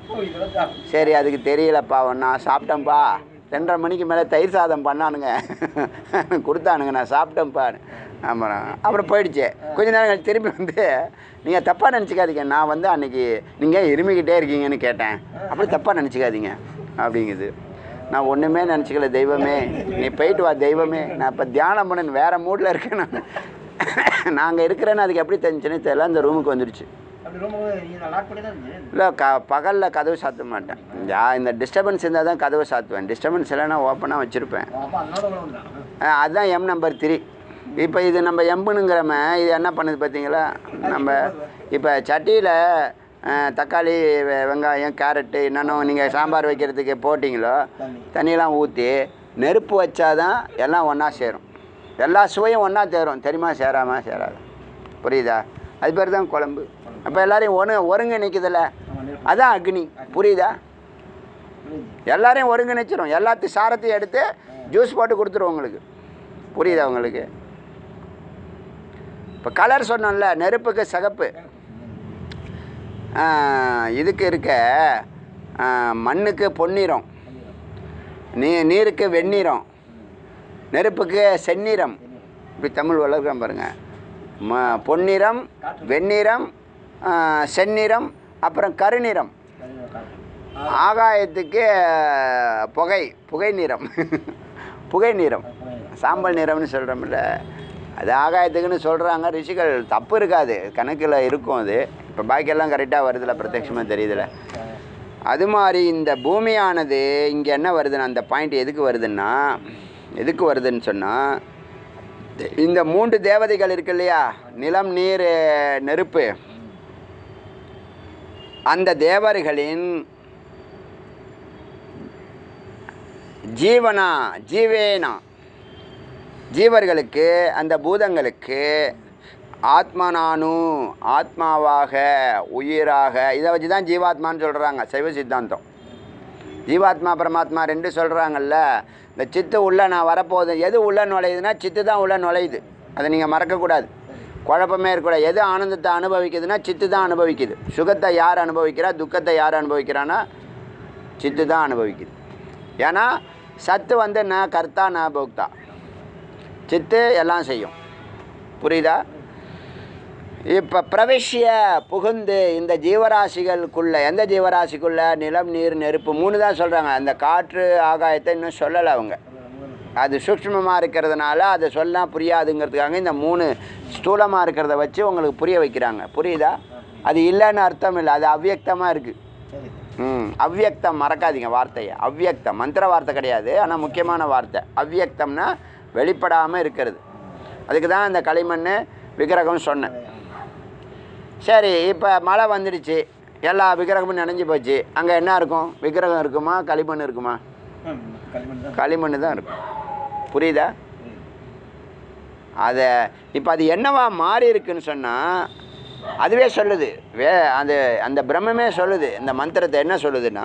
சரி அதுக்கு தெரியலப்பா நான் சாப்பிட்டேன்ப்பா ரெண்டரை மணிக்கு மேலே தயிர் சாதம் பண்ணானுங்க கொடுத்தானுங்க நான் சாப்பிட்டேன்ப்பா அப்புறம் அப்புறம் போயிடுச்சு கொஞ்ச நேரம் கழிச்சு திரும்பி வந்து நீங்கள் தப்பாக நினச்சிக்காதீங்க நான் வந்து அன்றைக்கி நீங்கள் இருமிக்கிட்டே இருக்கீங்கன்னு கேட்டேன் அப்படி தப்பாக நினச்சிக்காதீங்க அப்படிங்குது நான் ஒன்றுமே நினச்சிக்கல தெய்வமே நீ போயிட்டு வா தெய்வமே நான் இப்போ தியானம் பண்ண வேறு மூடில் இருக்கேன் நான் நாங்கள் இருக்கிறேன்னு அதுக்கு எப்படி தெரிஞ்சுன்னு தெரியல அந்த ரூமுக்கு வந்துடுச்சு அப்படி ரொம்ப லாக் பண்ணி தான் இருந்தேன் இல்லை க பகலில் கதவு சாத்த மாட்டேன் யா இந்த டிஸ்டர்பன்ஸ் இருந்தால் தான் கதவை சாத்துவேன் டிஸ்டர்பன்ஸ் இல்லைன்னா ஓப்பனாக வச்சுருப்பேன் அப்போ அண்ணோட கூட வந்தான் அஹ் அதுதான் எம் நம்பர் த்ரீ இப்போ இது நம்ம எம்புனுங்கிறம இது என்ன பண்ணுது பார்த்தீங்களா நம்ம இப்போ சட்டியில் தக்காளி வெ- வெங்காயம் கேரட்டு என்னென்ன நீங்கள் சாம்பார் வைக்கிறதுக்கு போட்டிங்களோ தண்ணியெல்லாம் ஊற்றி நெருப்பு வச்சாதான் எல்லாம் ஒன்றா சேரும் எல்லா சுவையும் ஒன்றா சேரும் தெரியுமா சேராமல் சேராது புரியுதா அது பேர் தான் குழம்பு அப்போ எல்லாரையும் ஒன்று ஒருங்கிணைக்குதுல்ல அதான் அக்னி புரியுதா எல்லாரையும் ஒருங்கிணைச்சிரும் எல்லாத்தையும் சாரத்தையும் எடுத்து ஜூஸ் போட்டு கொடுத்துரும் உங்களுக்கு புரியுதா உங்களுக்கு இப்போ கலர் சொன்னோம்ல நெருப்புக்கு சிகப்பு ஆ, இதுக்கு இருக்க ஆ, மண்ணுக்கு பொன்னிறம் நீ நீருக்கு வெந்நிறம் நெருப்புக்கு செந்நிறம் இப்படி தமிழ் வளர்க்குறேன் பாருங்க ம பொன்னிறம் வெண்ணிறம் ஆ, செந்நிறம் அப்புறம் கருநிறம் ஆகாயத்துக்கு புகை புகை நிறம் புகை நிறம் சாம்பல் நிறம்னு சொல்கிறோம்ல அது ஆகாயத்துக்குன்னு சொல்கிறாங்க ரிஷிகள் தப்பு இருக்காது கணக்கில் இருக்கும் அது இப்போ பாக்கியெல்லாம் கரெக்டாக வருதுல பிரத்யட்சமாக தெரியுதுல அது மாதிரி இந்த பூமியானது இங்கே என்ன வருதுன்னா அந்த பாயிண்ட் எதுக்கு வருதுன்னா எதுக்கு வருதுன்னு சொன்னால் இந்த மூன்று தேவதைகள் இருக்கு இல்லையா நிலம் நீர் நெருப்பு அந்த தேவர்களின் ஜீவனா ஜீவேனா ஜீவர்களுக்கு அந்த பூதங்களுக்கு ஆத்மனானு ஆத்மாவாக உயிராக இதை வச்சு தான் ஜீவாத்மான்னு சொல்கிறாங்க சைவ சித்தாந்தம் ஜீவாத்மா பரமாத்மா ரெண்டு சொல்கிறாங்கல்ல இந்த சித்து உள்ள நான் வரப்போகுது எது உள்ள நுழையுதுன்னா சித்து தான் உள்ள நுழையுது அதை நீங்கள் மறக்கக்கூடாது குழப்பமே இருக்கக்கூடாது எது ஆனந்தத்தை அனுபவிக்குதுன்னா சித்து தான் அனுபவிக்குது சுகத்தை யார் அனுபவிக்கிறா துக்கத்தை யார் அனுபவிக்கிறான்னா சித்து தான் அனுபவிக்குது ஏன்னா சத்து வந்து ந கர்த்தா ந போக்தா சித்து எல்லாம் செய்யும் புரியுதா இப்போ பிரவேசிய புகுந்து இந்த ஜீவராசிகளுக்குள்ள எந்த ஜீவராசிக்குள்ள நிலம் நீர் நெருப்பு மூணு தான் சொல்கிறாங்க அந்த காற்று ஆகாயத்தை இன்னும் சொல்லலை அவங்க அது சூக்ஷ்மமாக இருக்கிறதுனால அதை சொன்னா புரியாதுங்கிறதுக்காக இந்த மூணு ஸ்தூலமாக இருக்கிறத வச்சு உங்களுக்கு புரிய வைக்கிறாங்க புரியுதா அது இல்லைன்னு அர்த்தம் இல்லை அது அவ்வியக்தமாக இருக்குது சரி ம் அவ்வியக்தம் மறக்காதீங்க வார்த்தையை அவ்வியக்தம் மந்திர வார்த்தை கிடையாது ஆனால் முக்கியமான வார்த்தை அவ்வியக்தம்னா வெளிப்படாமல் இருக்கிறது அதுக்கு தான் இந்த களிமண் விக்கிரகம் சொன்னேன் சரி இப்போ மழை வந்துடுச்சு எல்லா விக்கிரகமும் நனைஞ்சு போச்சு அங்கே என்ன இருக்கும் விக்கிரகம் இருக்குமா களிமண் இருக்குமா ம், களிமண் தான் களிமண் தான் இருக்கும் புரியுதா அதை இப்போ அது என்னவா மாறி இருக்குன்னு சொன்னால் அதுவே சொல்லுது வே அந்த அந்த பிரம்மமே சொல்லுது இந்த மந்திரத்தை என்ன சொல்லுதுன்னா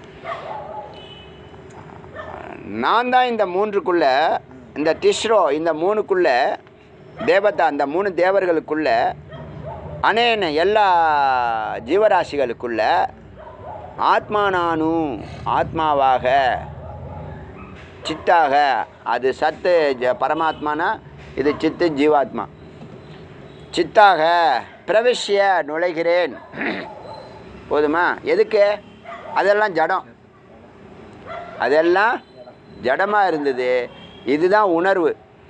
நான் தான் இந்த மூன்றுக்குள்ள இந்த திஸ்ரோ இந்த மூணுக்குள்ள தேவதா அந்த மூணு தேவர்களுக்குள்ள அனேன எல்லா ஜீவராசிகளுக்குள்ள ஆத்மானானு ஆத்மாவாக சித்தாக அது சத்து ஜ பரமாத்மானா இது சித்து ஜீவாத்மா சித்தாக பிரவிஷ்ய நுழைகிறேன் போதுமா எதுக்கு அதெல்லாம் ஜடம் அதெல்லாம் ஜடமாக இருந்தது இதுதான் உணர்வு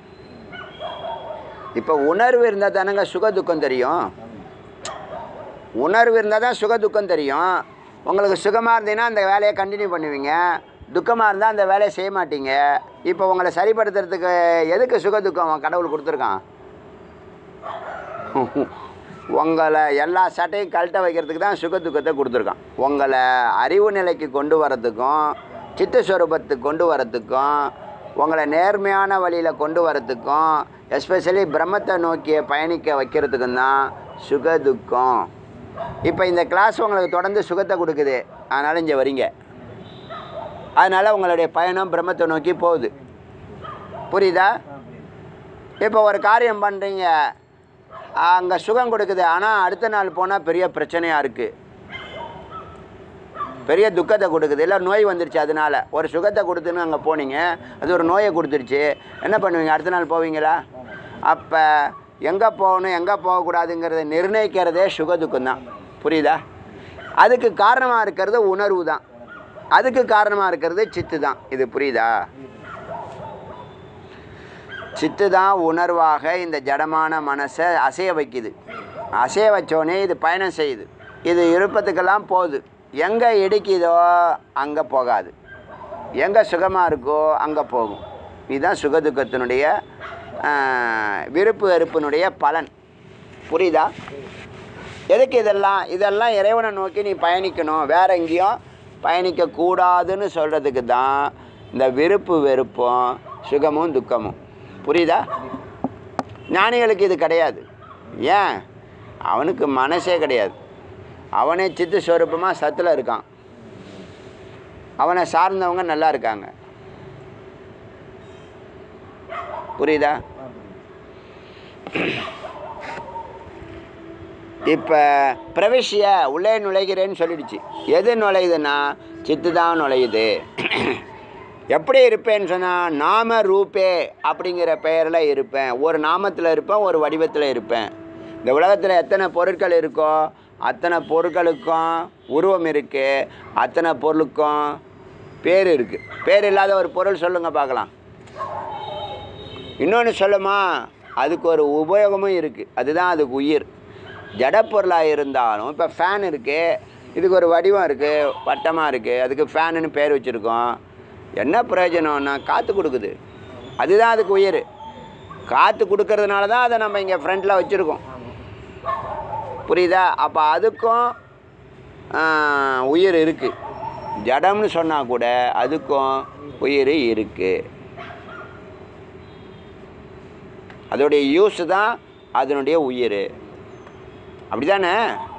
இப்போ உணர்வு இருந்தால் தானங்க சுக துக்கம் தெரியும் உணர்வு இருந்தால் தான் சுக துக்கம் தெரியும் உங்களுக்கு சுகமாக இருந்தீங்கன்னா அந்த வேலையை கண்டினியூ பண்ணுவீங்க துக்கமாக இருந்தால் அந்த வேலையை செய்ய மாட்டீங்க இப்போ உங்களை சரிப்படுத்துறதுக்கு எதுக்கு சுக துக்கம் அவன் கடவுள் கொடுத்துருக்கான் உங்களை எல்லா சட்டையும் கழட்ட வைக்கிறதுக்கு தான் சுக துக்கத்தை கொடுத்துருக்கான் உங்களை அறிவு நிலைக்கு கொண்டு வரத்துக்கும் சித்தஸ்வரூபத்துக்கு கொண்டு வரத்துக்கும் உங்களை நேர்மையான வழியில் கொண்டு வரத்துக்கும் எஸ்பெஷலி பிரம்மத்தை நோக்கிய பயணிக்க வைக்கிறதுக்கும் தான் சுக துக்கம் இப்போ இந்த கிளாஸ் உங்களுக்கு தொடர்ந்து சுகத்தை கொடுக்குது அதனால் இங்கே வரீங்க அதனால் உங்களுடைய பயணம் பிரம்மத்தை நோக்கி போகுது புரியுதா இப்போ ஒரு காரியம் பண்ணுறீங்க அங்கே சுகம் கொடுக்குது ஆனால் அடுத்த நாள் போனால் பெரிய பிரச்சனையாக இருக்குது பெரிய துக்கத்தை கொடுக்குது இல்லை நோய் வந்துருச்சு அதனால ஒரு சுகத்தை கொடுத்துன்னு அங்கே போனீங்க அது ஒரு நோயை கொடுத்துருச்சு என்ன பண்ணுவீங்க அடுத்த நாள் போவீங்களா அப்போ எங்கே போகணும் எங்கே போகக்கூடாதுங்கிறத நிர்ணயிக்கிறதே சுக துக்கம் தான் புரியுதா அதுக்கு காரணமாக இருக்கிறது உணர்வு தான் அதுக்கு காரணமாக இருக்கிறது சித்து தான் இது புரியுதா சித்து தான் உணர்வாக இந்த ஜடமான மனசை அசைய வைக்குது அசைய வச்சோடனே இது பயணம் செய்யுது இது இருப்பதுக்கெல்லாம் போகுது எங்கே இடிக்குதோ அங்கே போகாது எங்கே சுகமாக இருக்கோ அங்கே போகும் இதுதான் சுகதுக்கத்தினுடைய ஆஹ், விருப்பு வெறுப்பினுடைய பலன் புரியுதா எதுக்கு இதெல்லாம் இதெல்லாம் இறைவனை நோக்கி நீ பயணிக்கணும் வேற எங்கேயும் பயணிக்கக்கூடாதுன்னு சொல்கிறதுக்கு தான் இந்த விருப்பு வெறுப்பும் சுகமும் துக்கமும் புரியுதா ஞானிகளுக்கு இது கிடையாது ஏன் அவனுக்கு மனசே கிடையாது அவனே சித்து ஸ்வரூபமாக சத்தில் இருக்கான் அவனை சார்ந்தவங்க நல்லா இருக்காங்க புரியுதா இப்போ பிரவேசிய உள்ளே நுழைகிறேன்னு சொல்லிடுச்சு எது நுழையுதுன்னா சித்து தான் நுழையுது எப்படி இருப்பேன்னு சொன்னால் நாம ரூபே அப்படிங்கிற பெயரில் இருப்பேன் ஒரு நாமத்தில் இருப்பேன் ஒரு வடிவத்தில் இருப்பேன் இந்த உலகத்தில் எத்தனை பொருட்கள் இருக்கோ அத்தனை பொருட்களுக்கும் உருவம் இருக்குது அத்தனை பொருளுக்கும் பேர் இருக்குது பேர் இல்லாத ஒரு பொருள் சொல்லுங்கள் பார்க்கலாம் இன்னொன்று சொல்லுமா அதுக்கு ஒரு உபயோகமும் இருக்குது அதுதான் அதுக்கு உயிர் ஜடப்பொருளாக இருந்தாலும் இப்போ ஃபேன் இருக்குது இதுக்கு ஒரு வடிவம் இருக்குது வட்டமாக இருக்குது அதுக்கு ஃபேனுன்னு பேர் வச்சுருக்கோம் என்ன பிரயோஜனம்னா காற்று கொடுக்குது அதுதான் அதுக்கு உயிர் காற்று கொடுக்கறதுனால தான் அதை நம்ம இங்கே ஃப்ரண்ட்டில் வச்சுருக்கோம் புரியுதா அப்போ அதுக்கும் ஆஹ், உயிர் இருக்குது ஜடம்னு சொன்னால் கூட அதுக்கும் உயிர் இருக்குது அதோடைய யூஸ் தான் அதனுடைய உயிர் அப்படிதானே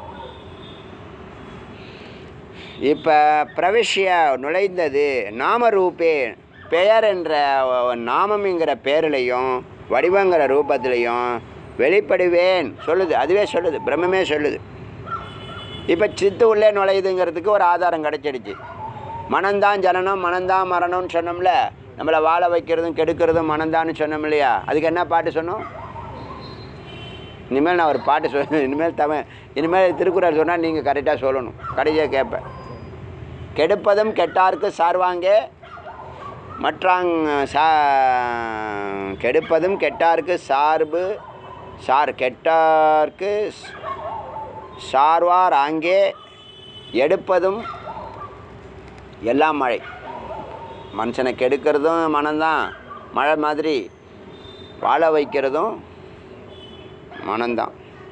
இப்போ பிரவிஷ்ய நுழைந்தது நாமரூபே பெயர் என்ற நாமம்ங்கிற பேர்லையும் வடிவங்கிற ரூபத்திலையும் வெளிப்படுவேன் சொல்லுது அதுவே சொல்லுது பிரம்மமே சொல்லுது இப்போ சித்து உள்ளே நுழையுதுங்கிறதுக்கு ஒரு ஆதாரம் கிடைச்சிடுச்சு மனம்தான் ஜனனம் மனம்தான் மரணம்னு சொன்னோம்ல நம்மளை வாழ வைக்கிறதும் கெடுக்கிறதும் மனம்தான்னு சொன்னோம் இல்லையா அதுக்கு என்ன பாட்டு சொன்னோம் இனிமேல் நான் ஒரு பாட்டு சொல் இனிமேல் தமிழ் இனிமேல் திருக்குறள் சொன்னால் நீங்கள் கரெக்டாக சொல்லணும் கடைசியாக கேட்பேன் கெடுப்பதும் கெட்டார்க்கு சார்வாங்கே மற்றாங் சா கெடுப்பதும் கெட்டார்க்கு சார்பு சார் கெட்டார்க்கு ஸ்- சார்வார் ஆங்கே எடுப்பதும் எல்லாம் மழை மனுஷனை கெடுக்கிறதும் மனம்தான் மழை மாதிரி வாழ வைக்கிறதும் மனம்தான்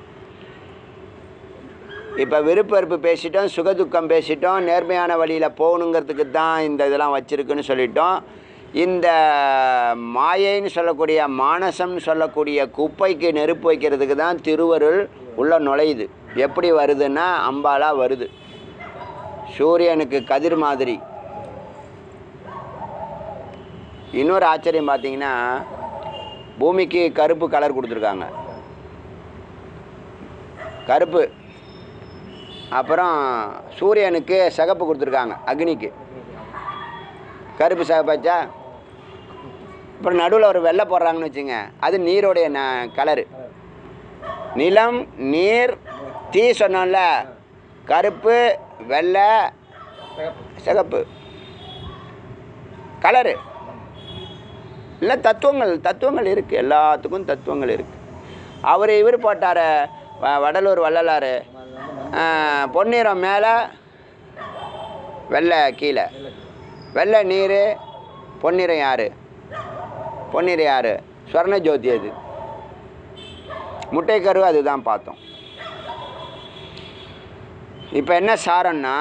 இப்போ விருப்பறுப்பு பேசிட்டோம் சுகதுக்கம் பேசிட்டோம் நேர்மையான வழியில் போகணுங்கிறதுக்கு தான் இந்த இதெல்லாம் வச்சுருக்குன்னு சொல்லிட்டோம் இந்த மாயைன்னு சொல்லக்கூடிய மானசம்னு சொல்லக்கூடிய குப்பைக்கு நெருப்பு வைக்கிறதுக்கு தான் திருவருள் உள்ள நுழையுது எப்படி வருதுன்னா அம்பாலா வருது சூரியனுக்கு கதிர் மாதிரி இன்னொரு ஆச்சரியம் பார்த்தீங்கன்னா பூமிக்கு கருப்பு கலர் கொடுத்துருக்காங்க கருப்பு அப்புறம் சூரியனுக்கு சிகப்பு கொடுத்துருக்காங்க அக்னிக்கு கருப்பு சிகப்பாச்சா அப்புறம் நடுவில் ஒரு வெள்ளை போடுறாங்கன்னு வச்சுங்க அது நீரோடைய ந கலரு நிலம் நீர் தீ சொன்னோம்ல கருப்பு வெள்ளை சிகப்பு கலரு இல்லை தத்துவங்கள் தத்துவங்கள் இருக்குது எல்லாத்துக்கும் தத்துவங்கள் இருக்குது அவர் இவர் போட்டார வ- வடலூர் வள்ளலார் பொன்னிறம் மேலே வெள்ளை கீழே வெள்ளை நீர் பொன்னிறம் யார் பொன்னிறம் யார் ஸ்வர்ண ஜோதி அது முட்டை கரு அதுதான் பார்த்தோம் இப்போ என்ன சாரம்னா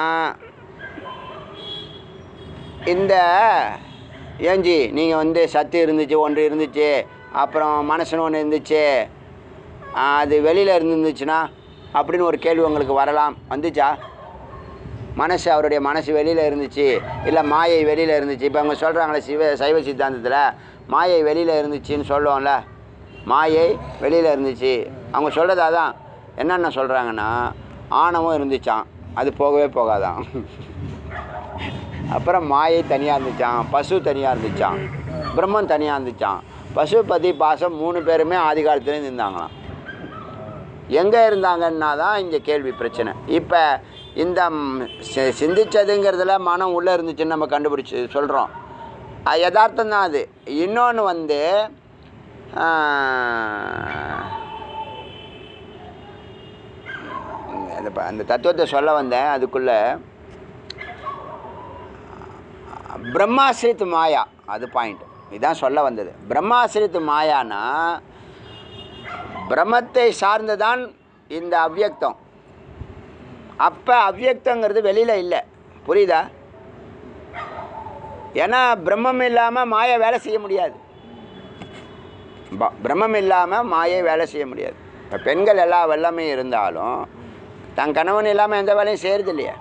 இந்த ஏஞ்சி நீங்கள் வந்து சத்து இருந்துச்சு ஒன்று இருந்துச்சு அப்புறம் மனசுன்னு ஒன்று இருந்துச்சு ஆ, அது வெளியில் இருந்துச்சுன்னா அப்படின்னு ஒரு கேள்வி உங்களுக்கு வரலாம் வந்துச்சா மனசு அவருடைய மனசு வெளியில் இருந்துச்சு இல்லை மாயை வெளியில் இருந்துச்சு இப்போ அவங்க சொல்கிறாங்களே சிவ சைவ சித்தாந்தத்தில் மாயை வெளியில் இருந்துச்சுன்னு சொல்லுவோம்ல மாயை வெளியில் இருந்துச்சு அவங்க சொல்கிறது அதான் என்னென்ன சொல்கிறாங்கன்னா ஆணவம் இருந்துச்சான் அது போகவே போகாதான் அப்புறம் மாயை தனியாக இருந்துச்சான் பசு தனியாக இருந்துச்சான் பிரம்மன் தனியாக இருந்துச்சான் பசுபதி பாசம் மூணு பேருமே ஆதி காலத்துலேருந்து இருந்தாங்களாம் எங்கே இருந்தாங்கன்னா தான் இங்கே கேள்வி பிரச்சனை இப்போ இந்த ம், சி- சிந்திச்சதுங்கிறதுல மனம் உள்ளே இருந்துச்சுன்னு நம்ம கண்டுபிடிச்சி சொல்கிறோம் அது யதார்த்தம் தான் அது இன்னொன்று வந்து ஆ, அந்த ப- அந்த தத்துவத்தை சொல்ல வந்தேன் அதுக்குள்ளே பிரம்மாசிரித் மாயா அது பாயிண்ட் இதுதான் சொல்ல வந்தது பிரம்மாசிரித் மாயானா பிரம்மத்தை சார்ந்துதான் இந்த அவ்யக்தம் அப்போ அவ்யக்தங்கிறது வெளியில் இல்லை புரியுதா ஏன்னா பிரம்மம் இல்லாமல் மாயை வேலை செய்ய முடியாது ப- பிரம்மம் இல்லாமல் மாயை வேலை செய்ய முடியாது இப்போ பெண்கள் எல்லா வெள்ளமே இருந்தாலும் தன் கணவன் இல்லாமல் எந்த வேலையும் செய்கிறது இல்லையா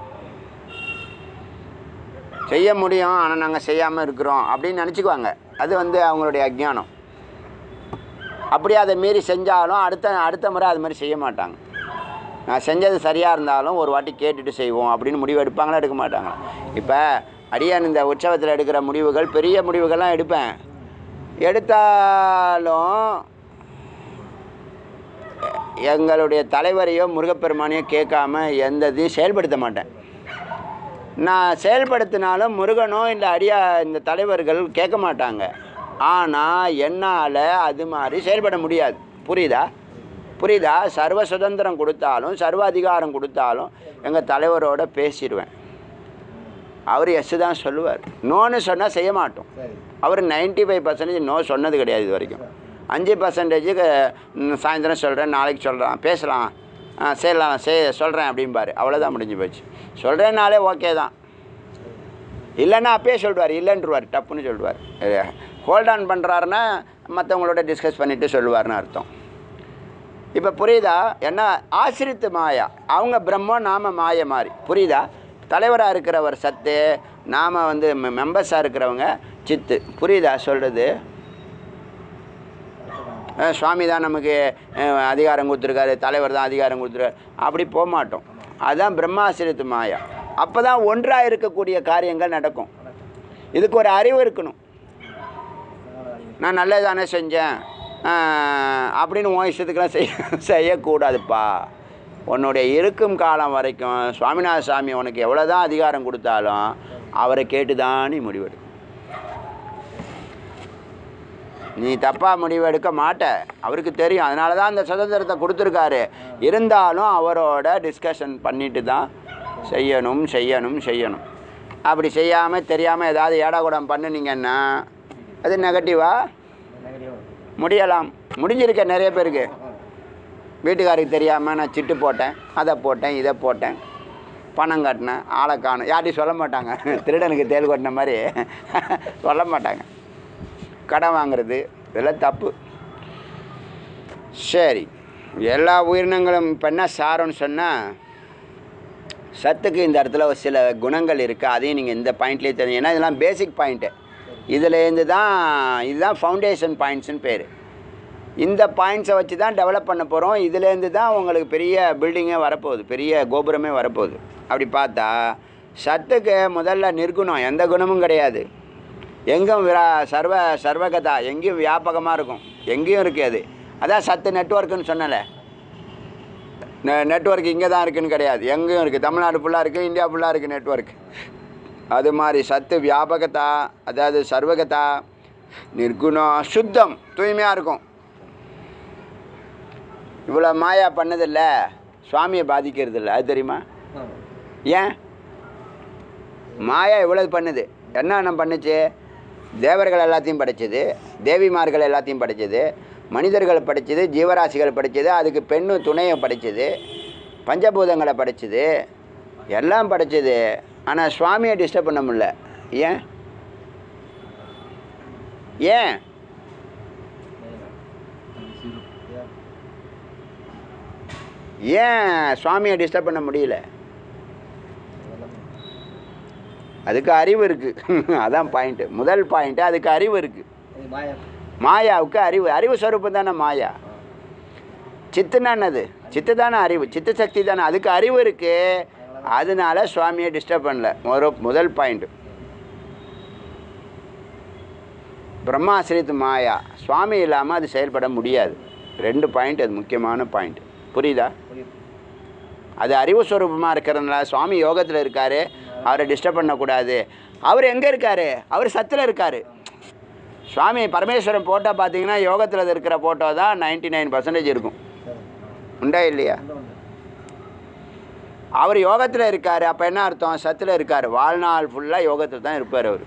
செய்ய முடியும் ஆனால் நாங்கள் செய்யாமல் இருக்கிறோம் அப்படின்னு நினச்சிக்குவாங்க அது வந்து அவங்களுடைய அஜ்ஞானம் அப்படி அதை மீறி செஞ்சாலும் அடுத்த அடுத்த முறை அது மாதிரி செய்ய மாட்டாங்க நான் செஞ்சது சரியாக இருந்தாலும் ஒரு வாட்டி கேட்டுட்டு செய்வோம் அப்படின்னு முடிவு எடுப்பாங்களா எடுக்க மாட்டாங்க இப்போ அடியான் இந்த உற்சவத்தில் எடுக்கிற முடிவுகள் பெரிய முடிவுகள்லாம் எடுப்பேன் எடுத்தாலும் எங்களுடைய தலைவரையோ முருகப்பெருமானையோ கேட்காம எந்த இதையும் செயல்படுத்த மாட்டேன் நான் செயல்படுத்தினாலும் முருகனோ இல்லை அடியா இந்த தலைவர்கள் கேட்க மாட்டாங்க ஆனால் என்னால் அது மாதிரி செயல்பட முடியாது புரியுதா புரியுதா சர்வ சுதந்திரம் கொடுத்தாலும் சர்வ அதிகாரம் கொடுத்தாலும் எங்கள் தலைவரோட பேசிடுவேன் அவர் எஸ் தான் சொல்லுவார் நோன்னு சொன்னால் செய்ய மாட்டோம் சரி அவர் 95% ஃபைவ் பர்சன்டேஜ் நோ சொன்னது கிடையாது இது வரைக்கும் அஞ்சு பர்சன்டேஜுக்கு சாயந்தரம் சொல்கிறேன் நாளைக்கு சொல்கிறான் பேசலாம் ஆ, செய்யலாம் செய் சொல்கிறேன் அப்படிம்பாரு அவ்வளோதான் முடிஞ்சு போச்சு சொல்கிறேன்னாலே ஓகே தான் இல்லைன்னா அப்பயே சொல்லுவார் இல்லைன்றவார் டப்புன்னு சொல்லுவார் ஹோல்ட் ஆன் பண்ணுறாருன்னா மற்றவங்களோட டிஸ்கஸ் பண்ணிவிட்டு சொல்லுவார்னு அர்த்தம் இப்போ புரியுதா என்ன ஆசிரித்து மாயா அவங்க பிரம்மம் நாம மாய மாதிரி புரியுதா தலைவராக இருக்கிறவர் சத்து நாம் வந்து மெம்பர்ஸாக இருக்கிறவங்க சித்து புரியுதா சொல்கிறது சுவாமி தான் நமக்கு அஹ், அதிகாரம் கொடுத்துருக்காரு தலைவர் தான் அதிகாரம் கொடுத்துருக்காரு அப்படி போக மாட்டோம் அதுதான் பிரம்மாசிரித்து மாயா அப்போ தான் ஒன்றாக இருக்கக்கூடிய காரியங்கள் நடக்கும் இதுக்கு ஒரு அறிவு இருக்கணும் நான் நல்லது தானே செஞ்சேன் ஆஹ், அப்படின்னு உன் இஷ்டத்துக்கெல்லாம் செய்ய செய்யக்கூடாதுப்பா உன்னுடைய இருக்கும் காலம் வரைக்கும் சுவாமிநாத சாமி உனக்கு எவ்வளோ தான் அதிகாரம் கொடுத்தாலும் அவரை கேட்டு தான் நீ முடிவெடு நீ தப்பாக முடிவெடுக்க மாட்ட அவருக்கு தெரியும் அதனால தான் அந்த சுதந்திரத்தை கொடுத்துருக்காரு இருந்தாலும் அவரோட டிஸ்கஷன் பண்ணிட்டு தான் செய்யணும் செய்யணும் செய்யணும் அப்படி செய்யாமல் தெரியாமல் ஏதாவது ஏடாகுடம் பண்ணுனீங்கன்னா அது நெகட்டிவா நெகட்டிவ் முடியலாம் முடிஞ்சிருக்க நிறைய பேருக்கு வீட்டுக்காருக்கு தெரியாமல் நான் சிட்டு போட்டேன் அதை போட்டேன் இதை போட்டேன் பணம் கட்டினேன் ஆளை காணும் யார்ட்டையும் சொல்ல மாட்டாங்க திருடனுக்கு தேல் கொட்டின மாதிரி சொல்ல மாட்டாங்க கடன் வாங்குறது இதெல்லாம் தப்பு சரி எல்லா உயிரினங்களும் இப்போ என்ன சாரம்னு சொன்னால் சத்துக்கு இந்த இடத்துல ஒரு சில குணங்கள் இருக்குது அதையும் நீங்கள் இந்த பாயிண்ட்லேயே தெரியும் ஏன்னா இதெல்லாம் பேசிக் பாயிண்ட்டு இதுலேருந்து தான் இதுதான் ஃபவுண்டேஷன் பாயிண்ட்ஸ்னு பேர் இந்த பாயிண்ட்ஸை வச்சு தான் டெவலப் பண்ண போகிறோம் இதுலேருந்து தான் உங்களுக்கு பெரிய பில்டிங்கே வரப்போகுது பெரிய கோபுரமே வரப்போகுது அப்படி பார்த்தா சத்துக்கு முதல்ல நிர்குணம் எந்த குணமும் கிடையாது எங்கும் விரா சர்வ சர்வகதா எங்கேயும் வியாபகமாக இருக்கும் எங்கேயும் இருக்குது அது அதான் சத்து நெட்ஒர்க்குன்னு சொன்னல நெ நெட்ஒர்க் இங்கே தான் இருக்குன்னு கிடையாது எங்கேயும் இருக்குது தமிழ்நாடு ஃபுல்லாக இருக்குது இந்தியா ஃபுல்லாக இருக்குது நெட்ஒர்க் அது மாதிரி சத்து வியாபகத்தா அதாவது சர்வகதா நிர்குணம் சுத்தம் தூய்மையாக இருக்கும் இவ்வளோ மாயா பண்ணதில்ல சுவாமியை பாதிக்கிறது இல்லை அது தெரியுமா ஏன் மாயா இவ்வளவு பண்ணுது என்னென்ன பண்ணுச்சு தேவர்கள் எல்லாத்தையும் படைச்சது தேவிமார்கள் எல்லாத்தையும் படைச்சது மனிதர்கள் படைச்சது ஜீவராசிகள் படைச்சது அதுக்கு பெண்ணு துணையை படைச்சது பஞ்சபூதங்களை படைச்சது எல்லாம் படைச்சது ஆனால் சுவாமியை டிஸ்டர்ப் பண்ண முடியல ஏன் ஏன் ஏன் சுவாமியை டிஸ்டர்ப் பண்ண முடியல அதுக்கு அறிவு இருக்குது அதான் பாயிண்ட்டு முதல் பாயிண்ட்டு அதுக்கு அறிவு இருக்குது மாயாவுக்கு அறிவு அறிவு ஸ்வரூபம் தானே மாயா சித்துனா என்னது சித்து தானே அறிவு சித்து சக்தி தானே அதுக்கு அறிவு இருக்குது அதனால சுவாமியை டிஸ்டர்ப் பண்ணல ஒரு முதல் பாயிண்ட்டு பிரம்மாசிரித்து மாயா சுவாமி இல்லாமல் அது செயல்பட முடியாது ரெண்டு பாயிண்ட் அது முக்கியமான பாயிண்ட் புரியுதா அது அறிவு ஸ்வரூபமாக இருக்கிறதுனால சுவாமி யோகத்தில் இருக்கார் அவரை டிஸ்டர்ப் பண்ணக்கூடாது அவர் எங்கே இருக்கார் அவர் சத்தில் இருக்கார் சுவாமி பரமேஸ்வரன் ஃபோட்டோ பார்த்தீங்கன்னா யோகத்தில் இருக்கிற ஃபோட்டோ தான் நைன்டி நைன் பர்சன்டேஜ் இருக்கும் உண்டா இல்லையா அவர் யோகத்தில் இருக்கார் அப்போ என்ன அர்த்தம் சத்தில் இருக்கார் வாழ்நாள் ஃபுல்லாக யோகத்தில் தான் இருப்பார் அவர்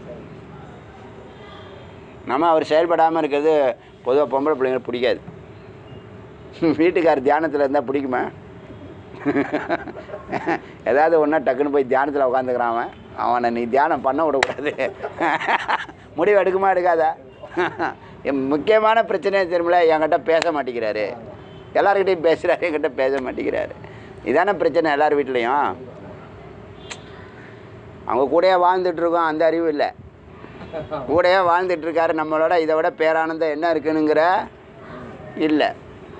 நம்ம அவர் செயல்படாமல் இருக்கிறது பொதுவாக பொம்பளை பிள்ளைங்களுக்கு பிடிக்காது வீட்டுக்கார் தியானத்தில் இருந்தால் பிடிக்குமா ஏதாவது ஒன்றா டக்குன்னு போய் தியானத்தில் உட்காந்துக்கிறான் அவன் அவனை நீ தியானம் பண்ண விடக்கூடாது முடிவு எடுக்குமா எடுக்காதா என் முக்கியமான பிரச்சனை தெரியுமில என்கிட்ட பேச மாட்டேங்கிறாரு எல்லாருக்கிட்டையும் பேசுகிறாரு என்கிட்ட பேச மாட்டேங்கிறாரு இதான பிரச்சனை எல்லார் வீட்லேயும் அவங்க கூடயே வாழ்ந்துட்டு இருக்கோம் அந்த அறிவு இல்லை கூடயே வாழ்ந்துட்டு இருக்காரு நம்மளோட இதை விட பேரானந்தம் என்ன இருக்குனுங்கிற இல்லை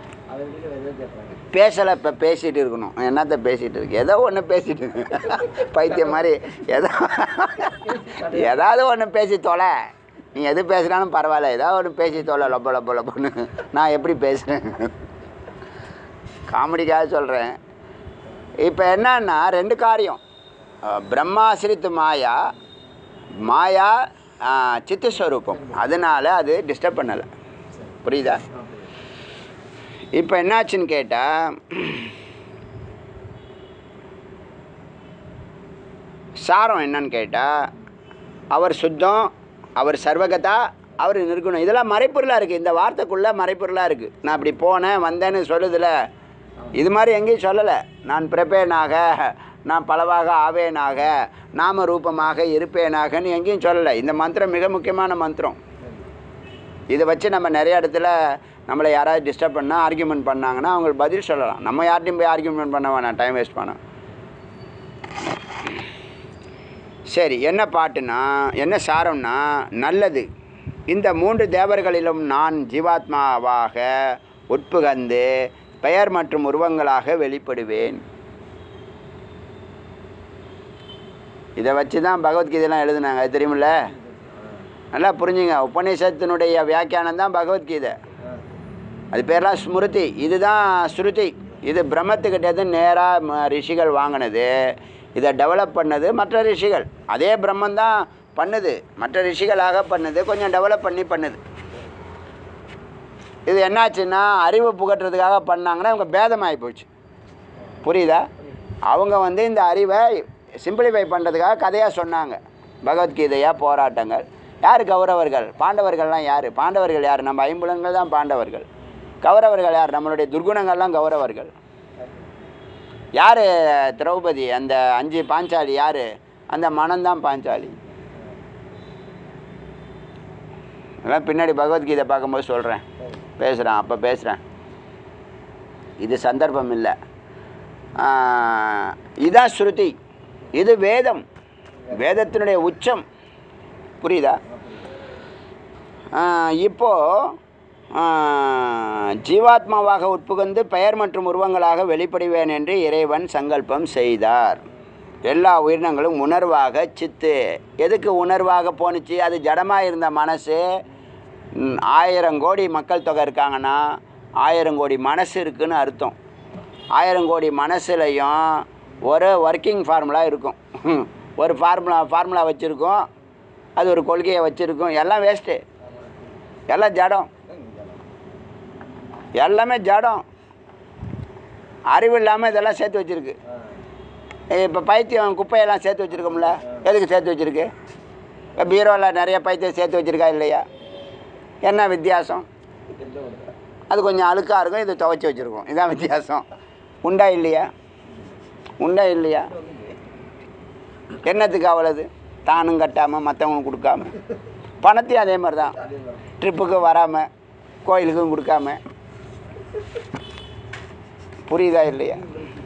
பேசலை இப்போ பேசிகிட்டு இருக்கணும் என்னத்த பேசிகிட்டு இருக்கு ஏதோ ஒன்று பேசிட்டு இருக்கு. பைத்தியம் மாதிரி ஏதோ ஏதாவது ஒன்று பேசி தொலை நீ எது பேசுனாலும் பரவாயில்ல ஏதாவது ஒன்று பேசி தொலை லொப்ப லொப்ப லொப்பன்னு நான் எப்படி பேசுகிறேன் காமெடிக்காக சொல்கிறேன் இப்போ என்னன்னா ரெண்டு காரியம் அஹ், பிரம்மாசிரித்து மாயா மாயா அஹ், சித்தஸ்வரூபம் அதனால் அது டிஸ்டர்ப் பண்ணலை புரியுதா இப்போ என்னாச்சுன்னு கேட்டால் சாரம் என்னன்னு கேட்டால் அவர் சுத்தம் அவர் சர்வகதா அவர் நிற்கணும் இதெல்லாம் மறைப்பொருளாக இருக்குது இந்த வார்த்தைக்குள்ளே மறைப்பொருளாக இருக்குது நான் அப்படி போனேன் வந்தேன்னு சொல்லுதில்ல இது மாதிரி எங்கேயும் சொல்லலை நான் பிறப்பேனாக நான் பலவாக ஆவேனாக நாம ரூபமாக இருப்பேனாகன்னு எங்கேயும் சொல்லலை இந்த மந்திரம் மிக முக்கியமான மந்திரம் இதை வச்சு நம்ம நிறைய இடத்துல நம்மளை யாராவது டிஸ்டர்ப் பண்ணால் ஆர்கியூமெண்ட் பண்ணாங்கன்னா அவங்களுக்கு பதில் சொல்லலாம் நம்ம யார்ட்டையும் போய் ஆர்கியூமெண்ட் பண்ண வேணாம் டைம் வேஸ்ட் பண்ண சரி என்ன பாட்டுனா என்ன சாரம்னா நல்லது இந்த மூன்று தேவர்களிலும் நான் ஜீவாத்மாவாக உட்புகந்து பெயர் மற்றும் உருவங்களாக வெளிப்படுவேன் இதை வச்சு தான் பகவத்கீதைலாம் எழுதுனாங்க அது தெரியுமில்ல நல்லா புரிஞ்சுங்க உபநிஷத்தினுடைய வியாக்கியானம் தான் பகவத்கீதை அது பேர்லாம் ஸ்மிருதி இதுதான் ஸ்ருதி இது பிரம்மத்துக்கிட்டேருந்து நேராக ரிஷிகள் வாங்கினது இதை டெவலப் பண்ணது மற்ற ரிஷிகள் அதே பிரம்மன் தான் பண்ணுது மற்ற ரிஷிகளாக பண்ணுது கொஞ்சம் டெவலப் பண்ணி பண்ணுது இது என்னாச்சுன்னா அறிவு புகட்டுறதுக்காக பண்ணாங்கன்னா இவங்க பேதமாகி போச்சு புரியுதா அவங்க வந்து இந்த அறிவை சிம்பிளிஃபை பண்ணுறதுக்காக கதையாக சொன்னாங்க பகவத்கீதையா போராட்டங்கள் யார் கௌரவர்கள் பாண்டவர்கள்லாம் யார் பாண்டவர்கள் யார் நம்ம ஐம்புலன்கள் தான் பாண்டவர்கள் கௌரவர்கள் யார் நம்மளுடைய துர்குணங்கள்லாம் கௌரவர்கள் யார் திரௌபதி அந்த அஞ்சு பாஞ்சாலி யார் அந்த மனம்தான் பாஞ்சாலி அதெல்லாம் பின்னாடி பகவத்கீதை பார்க்கும்போது சொல்கிறேன் பேசுகிறேன் அப்போ பேசுகிறேன் இது சந்தர்ப்பம் இல்லை இதான் ஸ்ருதி இது வேதம் வேதத்தினுடைய உச்சம் புரியுதா ஆஹ் இப்போ ஆஹ் ஜீவாத்மாவாக உட்புகுந்து பெயர் மற்றும் உருவங்களாக வெளிப்படுவேன் என்று இறைவன் சங்கல்பம் செய்தார் எல்லா உயிரினங்களும் உணர்வாக சித்து எதுக்கு உணர்வாக போணுச்சு அது ஜடமாக இருந்த மனசு ம், ஆயிரம் கோடி மக்கள் தொகை இருக்காங்கன்னா ஆயிரம் கோடி மனசு இருக்குன்னு அர்த்தம் ஆயிரம் கோடி மனசுலையும் ஒரு ஒர்க்கிங் ஃபார்முலா இருக்கும் ஒரு ஃபார்முலா ஃபார்முலா வச்சுருக்கோம் அது ஒரு கொள்கையை வச்சுருக்கோம் எல்லாம் வேஸ்ட்டு எல்லாம் ஜடம் எல்லாமே ஜடம் அறிவு இல்லாமல் இதெல்லாம் சேர்த்து வச்சுருக்கு இப்போ பைத்தியம் குப்பையெல்லாம் சேர்த்து வச்சுருக்கோம்ல எதுக்கு சேர்த்து வச்சுருக்கு இப்போ பீரோவில் நிறைய பைத்தியம் சேர்த்து வச்சுருக்கா இல்லையா என்ன வித்தியாசம் அது கொஞ்சம் அழுக்காக இருக்கும் இது துவைச்சி வச்சுருக்கோம் இதான் வித்தியாசம் உண்டா இல்லையா உண்டா இல்லையா என்னத்துக்கு அவ்வளவு தானும் கட்டாமல் மற்றவங்களும் கொடுக்காம பணத்தையும் அதே மாதிரி தான் ட்ரிப்புக்கு வராமல் கோயிலுக்கும் கொடுக்காம புரியுதா இல்லையா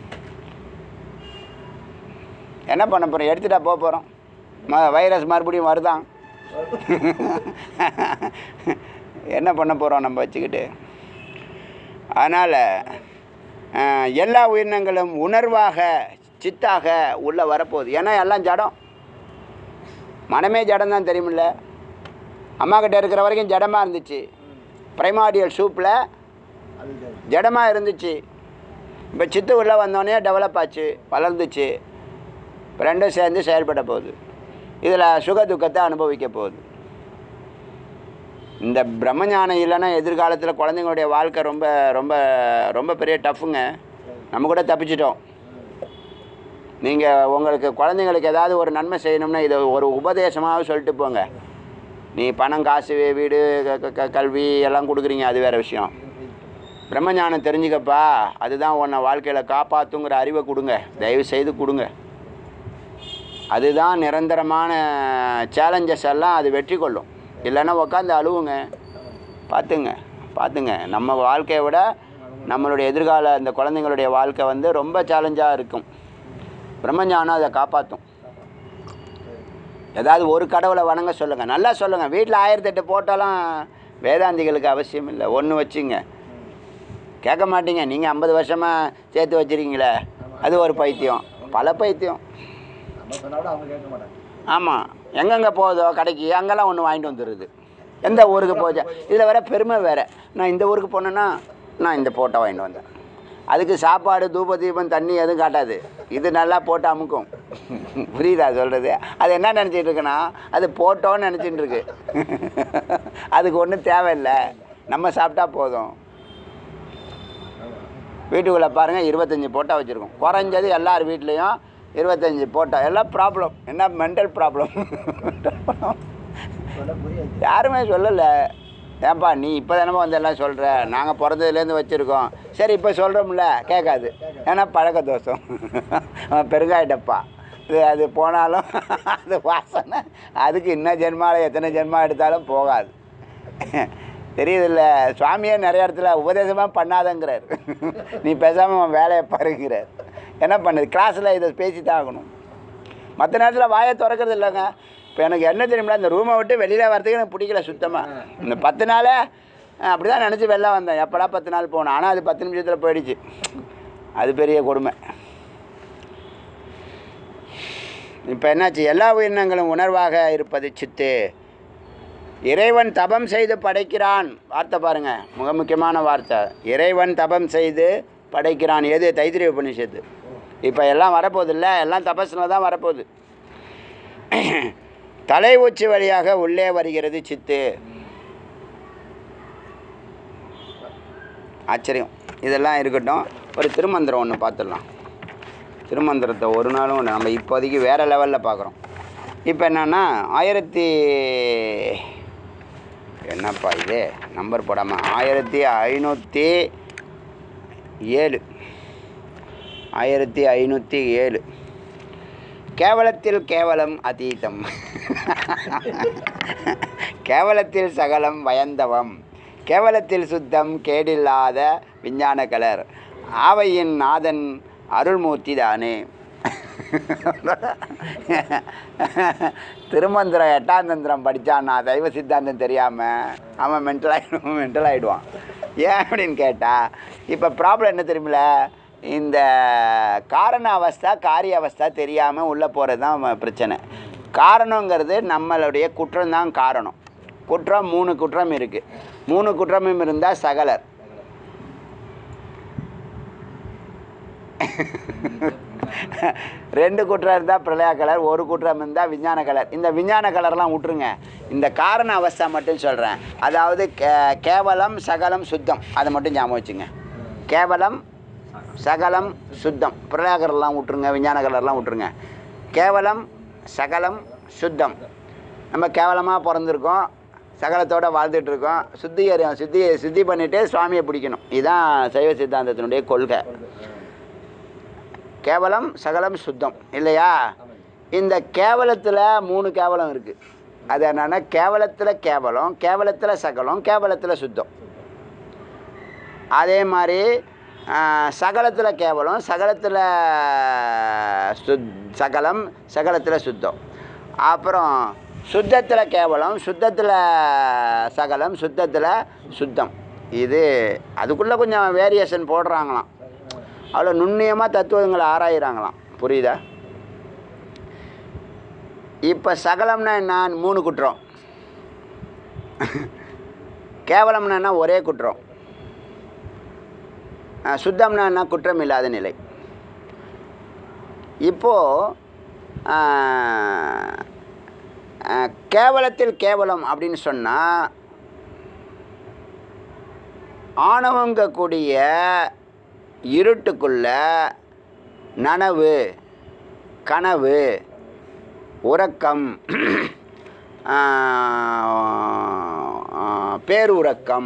என்ன பண்ண போகிறோம் எடுத்துட்டா போக போகிறோம் ம வைரஸ் மறுபடியும் வருதான் என்ன பண்ண போகிறோம் நம்ம வச்சுக்கிட்டு அதனால் எல்லா உயிரினங்களும் உணர்வாக சித்தாக உள்ளே வரப்போகுது ஏன்னா எல்லாம் ஜடம் மனமே ஜடம் தான் தெரியுமில்ல அம்மா கிட்ட இருக்கிற வரைக்கும் ஜடமாக இருந்துச்சு பிரைமாடியல் சூப்பில் ஜடமாக இருந்துச்சு இப்போ சித்து உள்ளே வந்தோடனே டெவலப் ஆச்சு வளர்ந்துச்சு இப்போ ரெண்டும் சேர்ந்து செயல்பட போகுது இதில் சுக துக்கத்தை அனுபவிக்க போகுது இந்த பிரம்மஞானம் இல்லைன்னா எதிர்காலத்தில் குழந்தைங்களுடைய வாழ்க்கை ரொம்ப ரொம்ப ரொம்ப பெரிய டஃப்புங்க நம்ம கூட தப்பிச்சிட்டோம் நீங்கள் உங்களுக்கு குழந்தைங்களுக்கு ஏதாவது ஒரு நன்மை செய்யணும்னா இதை ஒரு உபதேசமாக சொல்லிட்டு போங்க நீ பணம் காசு வீடு க- க- க- கல்வி எல்லாம் கொடுக்குறீங்க அது வேறு விஷயம் பிரம்மஞானம் தெரிஞ்சுக்கப்பா அதுதான் உன்னை வாழ்க்கையில் காப்பாற்றுங்கிற அறிவை கொடுங்க தயவு செய்து கொடுங்க அதுதான் நிரந்தரமான சேலஞ்சஸ் எல்லாம் அது வெற்றி கொள்ளும் இல்லைன்னா உட்காந்து அழுவுங்க பார்த்துங்க பார்த்துங்க நம்ம வாழ்க்கையை விட நம்மளுடைய எதிர்கால அந்த குழந்தைங்களுடைய வாழ்க்கை வந்து ரொம்ப சேலஞ்சாக இருக்கும் பிரம்மஞானம் அதை காப்பாற்றும் ஏதாவது ஒரு கடவுளை வணங்க சொல்லுங்கள் நல்லா சொல்லுங்கள் வீட்டில் ஆயிரத்தெட்டு போட்டாலும் வேதாந்திகளுக்கு அவசியம் இல்லை ஒன்று வச்சுங்க கேட்க மாட்டீங்க நீங்கள் ஐம்பது வருஷமாக சேர்த்து வச்சுருக்கீங்களே அது ஒரு பைத்தியம் பல பைத்தியம் நம்ம சொன்னா கூட அவங்க கேட்க மாட்டாங்க ஆமாம் எங்கெங்கே போகுதோ கடைக்கு அங்கெல்லாம் ஒன்று வாங்கிட்டு வந்துடுது எந்த ஊருக்கு போச்சா இதில் வேற பெருமை வேறு நான் இந்த ஊருக்கு போனேன்னா நான் இந்த போட்டோ வாங்கிட்டு வந்தேன் அதுக்கு சாப்பாடு தூப தீபம் தண்ணி எதுவும் காட்டாது இது நல்லா போட்டு அமுக்கும் புரியுதா சொல்கிறது அது என்ன நினச்சிட்டு இருக்குன்னா அது போட்டோன்னு நினச்சிட்டு இருக்கு அதுக்கு ஒன்றும் தேவையில்லை நம்ம சாப்பிட்டா போதும் வீட்டுக்குள்ளே பாருங்கள் இருபத்தஞ்சி போட்டோ வச்சுருக்கோம் குறைஞ்சது எல்லார் வீட்லேயும் இருபத்தஞ்சி போட்டோ எல்லாம் ப்ராப்ளம் என்ன மென்டல் ப்ராப்ளம் சொல்ல புரியாது யாருமே சொல்லலை ஏன்பா நீ இப்போ தானே வந்து எல்லாம் சொல்கிற நாங்கள் பிறந்ததுலேருந்து வச்சுருக்கோம் சரி இப்போ சொல்கிறோம்ல கேட்காது ஏன்னா பழக்க தோஷம் பெருங்காய டப்பா இது அது போனாலும் அது வாசனை அதுக்கு இன்னும் ஜென்மாவில் எத்தனை ஜென்மா எடுத்தாலும் போகாது தெரியுதில்ல சுவாமியே நிறைய இடத்துல உபதேசமாக பண்ணாதங்கிறார் நீ பேசாமல் உன் வேலையை பாருங்கிறார் என்ன பண்ணுது கிளாஸில் இதை பேசி தான் ஆகணும் மற்ற நேரத்தில் வாயை திறக்கிறது இல்லைங்க இப்போ எனக்கு என்ன தெரியுமில இந்த ரூமை விட்டு வெளியில் வரதுக்கு எனக்கு பிடிக்கல சுத்தமாக இந்த பத்து நாளே அப்படி தான் நினச்சி வெளில வந்தேன் எப்படா பத்து நாள் போகணும் ஆனால் அது பத்து நிமிஷத்தில் போயிடுச்சு அது பெரிய கொடுமை இப்போ என்னாச்சு எல்லா உயிரினங்களும் உணர்வாக இருப்பது சித்து இறைவன் தபம் செய்து படைக்கிறான் வார்த்தை பாருங்க மிக முக்கியமான வார்த்தை இறைவன் தபம் செய்து படைக்கிறான் எது தைத்திரிய உபனிஷத்து இப்போ எல்லாம் வரப்போகுதில்ல எல்லாம் தபஸில் தான் வரப்போகுது தலை உச்சி வழியாக உள்ளே வருகிறது சித்து ஆச்சரியம் இதெல்லாம் இருக்கட்டும் ஒரு திருமந்திரம் ஒன்று பார்த்துடலாம் திருமந்திரத்தை ஒரு நாளும் ஒன்று நம்ம இப்போதைக்கு வேறு லெவலில் பார்க்குறோம் இப்போ என்னென்னா ஆயிரத்தி என்னப்பா இது நம்பர் போடாமல் ஆயிரத்தி ஐநூற்றி ஏழு ஆயிரத்தி ஐநூற்றி ஏழு கேவலத்தில் கேவலம் அதீதம் கேவலத்தில் சகலம் வயந்தவம் கேவலத்தில் சுத்தம் கேடில்லாத விஞ்ஞான கலர் ஆவையின் நாதன் அருள்மூர்த்தி தானே திருமந்திரம் எட்டாம் தந்திரம் படித்தான்னா சைவ சித்தாந்தம் தெரியாமல் அவன் மென்டல் ஆகிடுவான் மென்டல் ஆகிடுவான் ஏன் அப்படின்னு கேட்டால் இப்போ ப்ராப்ளம் என்ன தெரியுமில இந்த காரண அவஸ்தா காரிய அவஸ்தா தெரியாமல் உள்ளே போகிறது தான் ம- பிரச்சனை காரணங்கிறது நம்மளுடைய குற்றம் தான் காரணம் குற்றம் மூணு குற்றம் இருக்குது மூணு குற்றமும் இருந்தால் சகலர் ரெண்டு குற்றம் இருந்தால் பிரளய கலர் ஒரு குற்றம் இருந்தால் விஞ்ஞான கலர் இந்த விஞ்ஞான கலர்லாம் விட்ருங்க இந்த காரண அவஸ்தை மட்டும் சொல்கிறேன் அதாவது கே- கேவலம் சகலம் சுத்தம் அதை மட்டும் ஞாபகம் வச்சுங்க கேவலம் சகலம் சுத்தம் பிரளய கலர்லாம் விட்ருங்க விஞ்ஞான கலர்லாம் விட்ருங்க கேவலம் சகலம் சுத்தம் நம்ம கேவலமாக பிறந்திருக்கோம் சகலத்தோட வாழ்ந்துட்டு இருக்கோம் சுத்தி அறியும் சுத்தி சுத்தி பண்ணிட்டு சுவாமியை பிடிக்கணும் இதுதான் சைவ சித்தாந்தத்தினுடைய கொள்கை கேவலம் சகலம் சுத்தம் இல்லையா இந்த கேவலத்தில் மூணு கேவலம் இருக்குது அது என்னன்னா கேவலத்தில் கேவலம் கேவலத்தில் சகலம் கேவலத்தில் சுத்தம் அதே மாதிரி சகலத்தில் கேவலம் சகலத்தில் சுத் சகலம் சகலத்தில் சுத்தம் அப்புறம் சுத்தத்தில் கேவலம் சுத்தத்தில் சகலம் சுத்தத்தில் சுத்தம் இது அதுக்குள்ளே கொஞ்சம் வேரியேஷன் போடுறாங்களாம் அவ்வளோ நுண்ணியமாக தத்துவங்களை ஆராயிறாங்களாம் புரியுதா இப்போ சகலம்னா என்ன மூணு குற்றம் கேவலம்னா என்ன ஒரே குற்றம் அஹ் சுத்தம்னா என்ன குற்றம் இல்லாத நிலை இப்போது கேவலத்தில் கேவலம் அப்படின்னு சொன்னால் ஆணவங்கக்கூடிய இருட்டுக்குள்ள நனவு கனவு உறக்கம் ஆஹ், பேருறக்கம்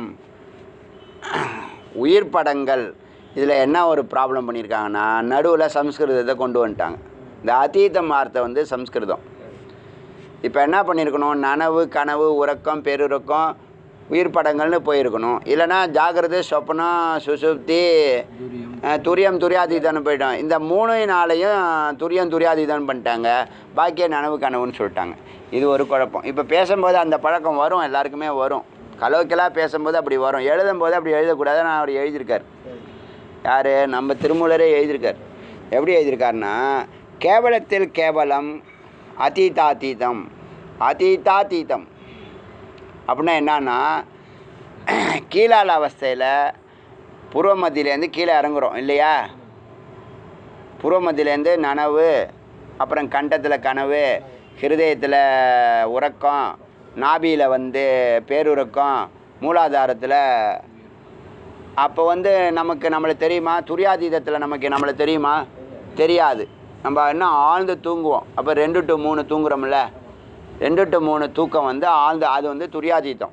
உயிர் படங்கள் இதில் என்ன ஒரு ப்ராப்ளம் பண்ணியிருக்காங்கன்னா நடுவில் சம்ஸ்கிருதத்தை கொண்டு வந்துட்டாங்க இந்த அதீதம் வார்த்தை வந்து சம்ஸ்கிருதம் இப்போ என்ன பண்ணியிருக்கணும் நனவு கனவு உறக்கம் பேருறக்கம் உயிர் படங்கள்னு போயிருக்கணும் இல்லைன்னா ஜாகிரதை சொப்பனம் சுசுப்தி துரியம் அஹ், துரியம் துரியாதீதம்னு போயிட்டோம் இந்த மூணு நாளையும் துரியம் துரியாதீதம் பண்ணிட்டாங்க பாக்கிய நனவு கனவுன்னு சொல்லிட்டாங்க இது ஒரு குழப்பம் இப்போ பேசும்போது அந்த பழக்கம் வரும் எல்லாருக்குமே வரும் கலோக்கெல்லாம் பேசும்போது அப்படி வரும் எழுதும்போது அப்படி எழுதக்கூடாது நான் அவர் எழுதியிருக்கார் யார் நம்ம திருமூலரே எழுதியிருக்கார் எப்படி எழுதியிருக்காருன்னா கேவலத்தில் கேவலம் அதீதாதீதம் அதீதாதீதம் அப்படின்னா என்னன்னா கீழால அவஸ்தையில் பூர்வ மத்தியிலேருந்து கீழே இறங்குறோம் இல்லையா பூர்வ மத்தியிலேருந்து நனவு அப்புறம் கண்டத்தில் கனவு ஹிருதயத்தில் உறக்கம் நாபியில் வந்து பேருறக்கம் மூலாதாரத்தில் அப்போ வந்து நமக்கு நம்மளுக்கு தெரியுமா துரியாதீதத்தில் நமக்கு நம்மளுக்கு தெரியுமா தெரியாது நம்ம இன்னும் ஆழ்ந்து தூங்குவோம் அப்போ ரெண்டு டு மூணு தூங்குறோம்ல ரெண்டு டு மூணு தூக்கம் வந்து ஆழ்ந்து அது வந்து துரியாதீதம்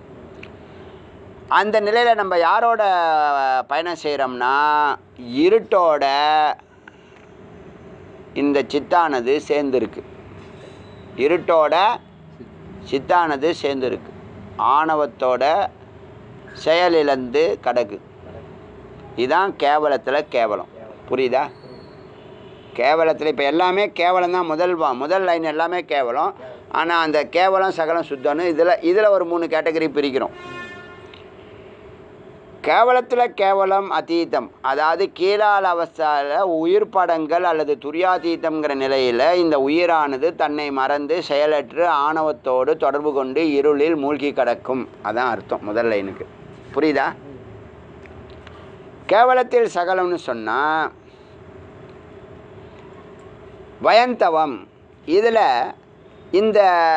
அந்த நிலையில் நம்ம யாரோட பயணம் செய்கிறோம்னா இருட்டோட இந்த சித்தானது சேர்ந்துருக்கு இருட்டோட சித்தானது சேர்ந்துருக்கு ஆணவத்தோட செயலிழந்து கிடக்கு இதான் கேவலத்தில் கேவலம் புரியுதா கேவலத்தில் இப்போ எல்லாமே கேவலம் தான் முதல் வா- முதல் லைன் எல்லாமே கேவலம் ஆனால் அந்த கேவலம் சகலம் சுத்தம்னு இதில் இதில் ஒரு மூணு கேட்டகரி பிரிக்கிறோம் கேவலத்தில் கேவலம் அதீதம் அதாவது கீழால அவஸ்தாவில் உயிர் படங்கள் அல்லது துரியாதீதம்ங்கிற நிலையில் இந்த உயிரானது தன்னை மறந்து செயலற்று ஆணவத்தோடு தொடர்பு கொண்டு இருளில் மூழ்கி கிடக்கும் அதான் அர்த்தம் முதல் லைனுக்கு புரியுதா கேவலத்தில் சகலம்னு சொன்னால் வயந்தவம் இதில் இந்த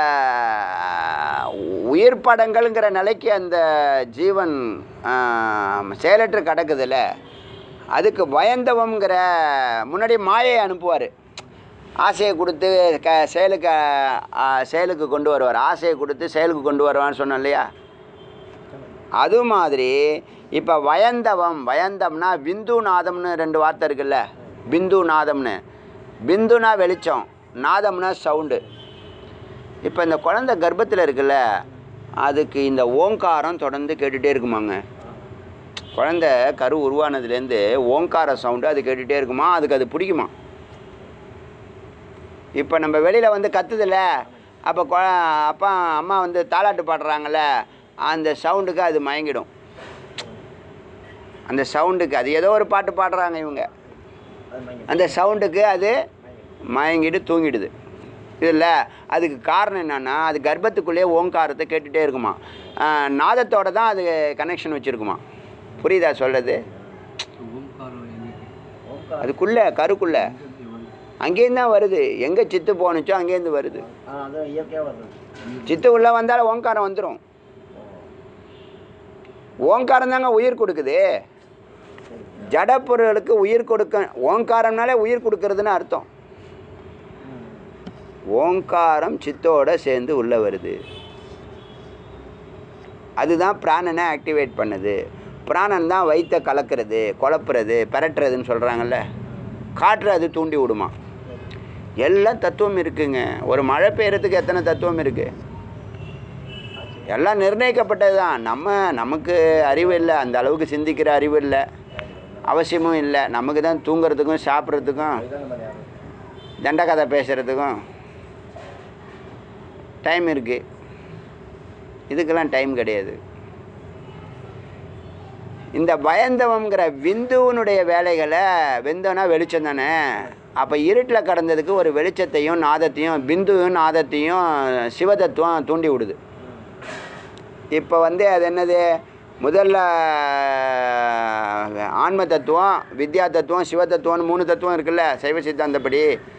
உயிர் படங்கள்ங்கிற நிலைக்கு அந்த ஜீவன் ஆம், செயலற்று கிடக்குதுல்ல அதுக்கு பயந்தவங்கிற முன்னாடி மாயை அனுப்புவார் ஆசையை கொடுத்து க செயலுக்கு ஆ, செயலுக்கு கொண்டு வருவார் ஆசையை கொடுத்து செயலுக்கு கொண்டு வருவான்னு சொன்னோம் இல்லையா அது மாதிரி இப்போ வயந்தவம் வயந்தம்னா பிந்து நாதம்னு ரெண்டு வார்த்தை இருக்குல்ல பிந்து நாதம்னு பிந்துனா வெளிச்சம் நாதம்னா சவுண்டு இப்போ இந்த குழந்தை கர்ப்பத்தில் இருக்குல்ல அதுக்கு இந்த ஓங்காரம் தொடர்ந்து கேட்டுகிட்டே இருக்குமாங்க குழந்தை கரு உருவானதுலேருந்து ஓங்கார சவுண்டு அது கேட்டுகிட்டே இருக்குமா அதுக்கு அது பிடிக்குமா இப்போ நம்ம வெளியில் வந்து கத்துதில்ல அப்போ கொ அப்பா அம்மா வந்து தாலாட்டு பாடுறாங்கல்ல அந்த சவுண்டுக்கு அது மயங்கிடும் அந்த சவுண்டுக்கு அது ஏதோ ஒரு பாட்டு பாடுறாங்க இவங்க அந்த சவுண்டுக்கு அது மயங்கிட்டு தூங்கிடுது இதில் அதுக்கு காரணம் என்னென்னா அது கர்ப்பத்துக்குள்ளேயே ஓங்காரத்தை கேட்டுகிட்டே இருக்குமா ஆஹ் நாதத்தோட தான் அது கனெக்ஷன் வச்சுருக்குமா புரியுதா சொல்கிறது ஓம்காரம் என்னைக்கு அதுக்குள்ளே கருக்குள்ளே அங்கேருந்து தான் வருது எங்கே சித்து போணுச்சோ அங்கேருந்து வருது ஆ அது இயற்கையாக வருது சித்து உள்ளே வந்தாலும் ஓங்காரம் வந்துடும் ஓங்காரம் தாங்க உயிர் கொடுக்குது ஜடப்பொருளுக்கு உயிர் கொடுக்க ஓங்காரம்னாலே உயிர் கொடுக்கறதுன்னு அர்த்தம் ஓங்காரம் சித்தோட சேர்ந்து உள்ளே வருது அதுதான் பிராணனை ஆக்டிவேட் பண்ணுது பிராணன் தான் வயிற்றை கலக்கிறது குழப்புறது பெரட்டுறதுன்னு சொல்கிறாங்கல்ல காற்று அது தூண்டி விடுமா எல்லாம் தத்துவம் இருக்குங்க ஒரு மழை பெய்யறதுக்கு எத்தனை தத்துவம் இருக்குது எல்லாம் நிர்ணயிக்கப்பட்டது தான் நம்ம நமக்கு அறிவு இல்லை அந்த அளவுக்கு சிந்திக்கிற அறிவு இல்லை அவசியமும் இல்லை நமக்கு தான் தூங்குறதுக்கும் சாப்பிட்றதுக்கும் தண்டக்கதை பேசுகிறதுக்கும் டைம் இருக்குது இதுக்கெல்லாம் டைம் கிடையாது இந்த பயந்தவங்கிற விந்துவனுடைய வேலைகளை விந்தோனா வெளிச்சம் தானே அப்போ இருட்டில் கடந்ததுக்கு ஒரு வெளிச்சத்தையும் நாதத்தையும் பிந்துவும் நாதத்தையும் சிவதத்துவம் தூண்டி விடுது இப்போ வந்து அது என்னது முதல்ல ஆன்ம தத்துவம் வித்யா தத்துவம் சிவ தத்துவம்னு மூணு தத்துவம் இருக்குல்ல சைவ சித்தாந்தப்படி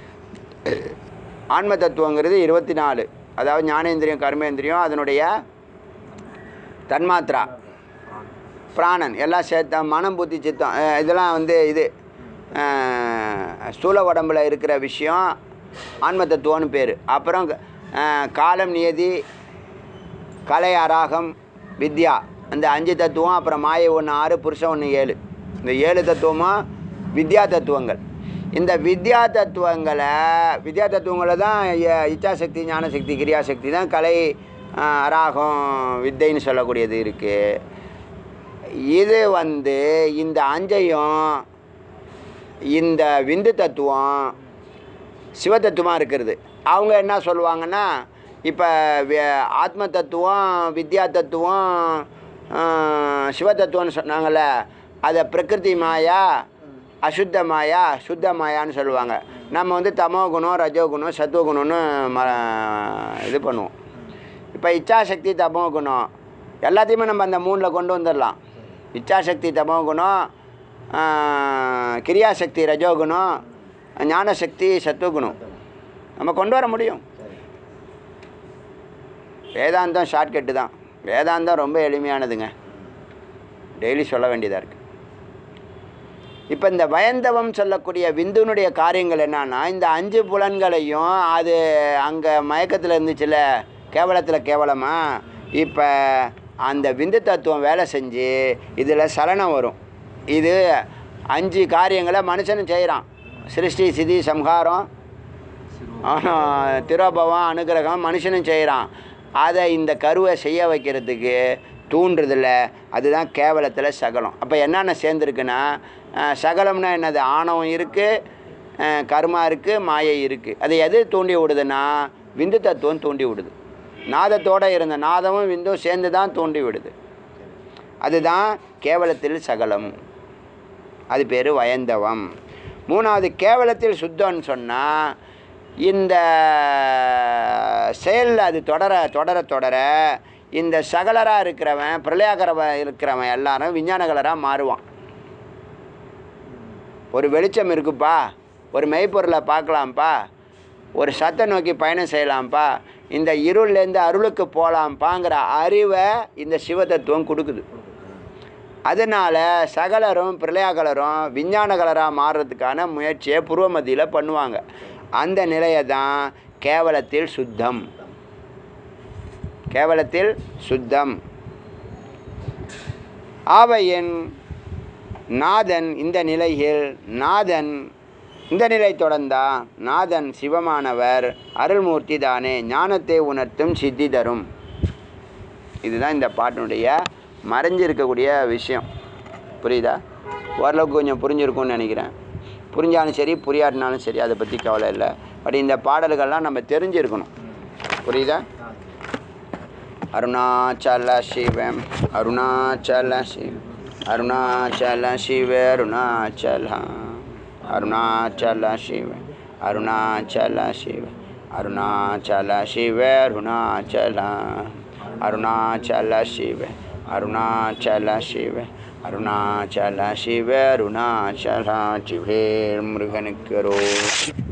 ஆன்ம தத்துவங்கிறது இருபத்தி நாலு அதாவது ஞானேந்திரியம் கர்மேந்திரியம் அதனுடைய தன்மாத்ரா பிராணன் எல்லாம் சேர்த்த மனம் புத்தி சித்தம் அஹ் இதெல்லாம் வந்து இது அஹ் ஸ்தூல உடம்புல இருக்கிற விஷயம் ஆன்ம தத்துவம்னு பேர் அப்புறம் அஹ் காலம் நியதி கலை அராகம் வித்யா அந்த அஞ்சு தத்துவம் அப்புறம் மாயை ஒன்று ஆறு புருஷன் ஒன்று ஏழு இந்த ஏழு தத்துவமும் வித்யா தத்துவங்கள் இந்த வித்யா தத்துவங்களை வித்யா தத்துவங்களை தான் இ- இச்சாசக்தி ஞானசக்தி கிரியாசக்தி தான் கலை அஹ், அராகம் வித்தைன்னு சொல்லக்கூடியது இருக்குது இது வந்து இந்த அஞ்சையும் இந்த விந்து தத்துவம் சிவதத்துவமாக இருக்கிறது அவங்க என்ன சொல்லுவாங்கன்னா இப்போ ஆத்ம தத்துவம் வித்யா தத்துவம் ஆஹ், சிவ தத்துவம்னு சொன்னாங்கல்ல அதை பிரகிருதி மாயா அசுத்த மாயா சுத்த மாயான்னு சொல்லுவாங்க நம்ம வந்து தமோ குணம் ரஜோ குணம் சத்துவ குணம்னு ம இது பண்ணுவோம் இப்போ இச்சாசக்தி தமோ குணம் எல்லாத்தையுமே நம்ம அந்த மூணில் கொண்டு வந்துடலாம் இச்சாசக்தி தமோ குணம் ஆஹ், கிரியாசக்தி ரஜோகுணம் ஞானசக்தி சத்துவகுணம் நம்ம கொண்டு வர முடியும் வேதாந்தம் ஷார்ட்கட்டு தான் வேதாந்தம் ரொம்ப எளிமையானதுங்க டெய்லி சொல்ல வேண்டியதாக இருக்குது இப்போ இந்த பயந்தவம் சொல்லக்கூடிய விந்துனுடைய காரியங்கள் என்னன்னா இந்த அஞ்சு புலன்களையும் அது அங்கே மயக்கத்தில் இருந்துச்சுல கேவலத்தில் கேவலமா இப்போ அந்த விந்து தத்துவம் வேலை செஞ்சு இதில் சலனம் வரும் இது அஞ்சு காரியங்களை மனுஷனும் செய்கிறான் சிருஷ்டி சிதி சம்ஹாரம் ஆஹ், திரோபவம் அனுகிரகம் மனுஷனும் செய்கிறான் அதை இந்த கருவை செய்ய வைக்கிறதுக்கு தூண்டுறதில்ல அதுதான் கேவலத்தில் சகலம் அப்போ என்னென்ன சேர்ந்துருக்குன்னா அஹ், சகலம்னா என்னது ஆணவம் இருக்குது கர்மா இருக்குது மாயை இருக்குது அது எது தூண்டி விடுதுன்னா விந்து தத்துவம் தூண்டி விடுது நாதத்தோடு இருந்த நாதமும் விந்தும் சேர்ந்து தான் தூண்டி விடுது அதுதான் கேவலத்தில் சகலம் அது பேர் வயந்தவம் மூணாவது கேவலத்தில் சுத்தம்னு சொன்னால் இந்த செயலில் அது தொடர தொடர தொடர இந்த சகலராக இருக்கிறவன் பிரளயாகரவ இருக்கிறவன் எல்லாரும் விஞ்ஞானகலராக மாறுவான் ஒரு வெளிச்சம் இருக்குப்பா ஒரு மெய்ப்பொருளை பார்க்கலாம்ப்பா ஒரு சத்தை நோக்கி பயணம் செய்யலாம்ப்பா இந்த இருள்லேருந்து அருளுக்கு போகலாம்ப்பாங்கிற அறிவை இந்த சிவதத்துவம் கொடுக்குது அதனால் சகலரும் பிரளயாகலரும் விஞ்ஞானகலராக மாறுறதுக்கான முயற்சியை பூர்வமத்தியில் பண்ணுவாங்க அந்த நிலையை தான் கேவலத்தில் சுத்தம் கேவலத்தில் சுத்தம் ஆவையின் நாதன் இந்த நிலையில் நாதன் இந்த நிலை தொடர்ந்தா நாதன் சிவமானவர் அருள்மூர்த்தி தானே ஞானத்தை உணர்த்தும் சித்தி தரும் இதுதான் இந்த பாட்டினுடைய மறைஞ்சிருக்கக்கூடிய விஷயம் புரியுதா ஓரளவுக்கு கொஞ்சம் புரிஞ்சிருக்கும்னு நினைக்கிறேன் புரிஞ்சாலும் சரி புரியாட்டினாலும் சரி அதை பற்றி கவலை இல்லை பட் இந்த பாடல்கள்லாம் நம்ம தெரிஞ்சிருக்கணும் புரியுதா அருணாச்சல சிவம் அருணாச்சல சிவம் அருணாச்சல சிவ அருணாச்சல அருணாச்சல சிவ அருணாச்சல சிவ அருணாச்சல சிவ அருணாச்சல அருணாச்சல சிவ அருணாச்சல சிவ அருணாச்சல சிவ அருணாச்சலா சிவேர் முருகனுக்கு ரோஸ்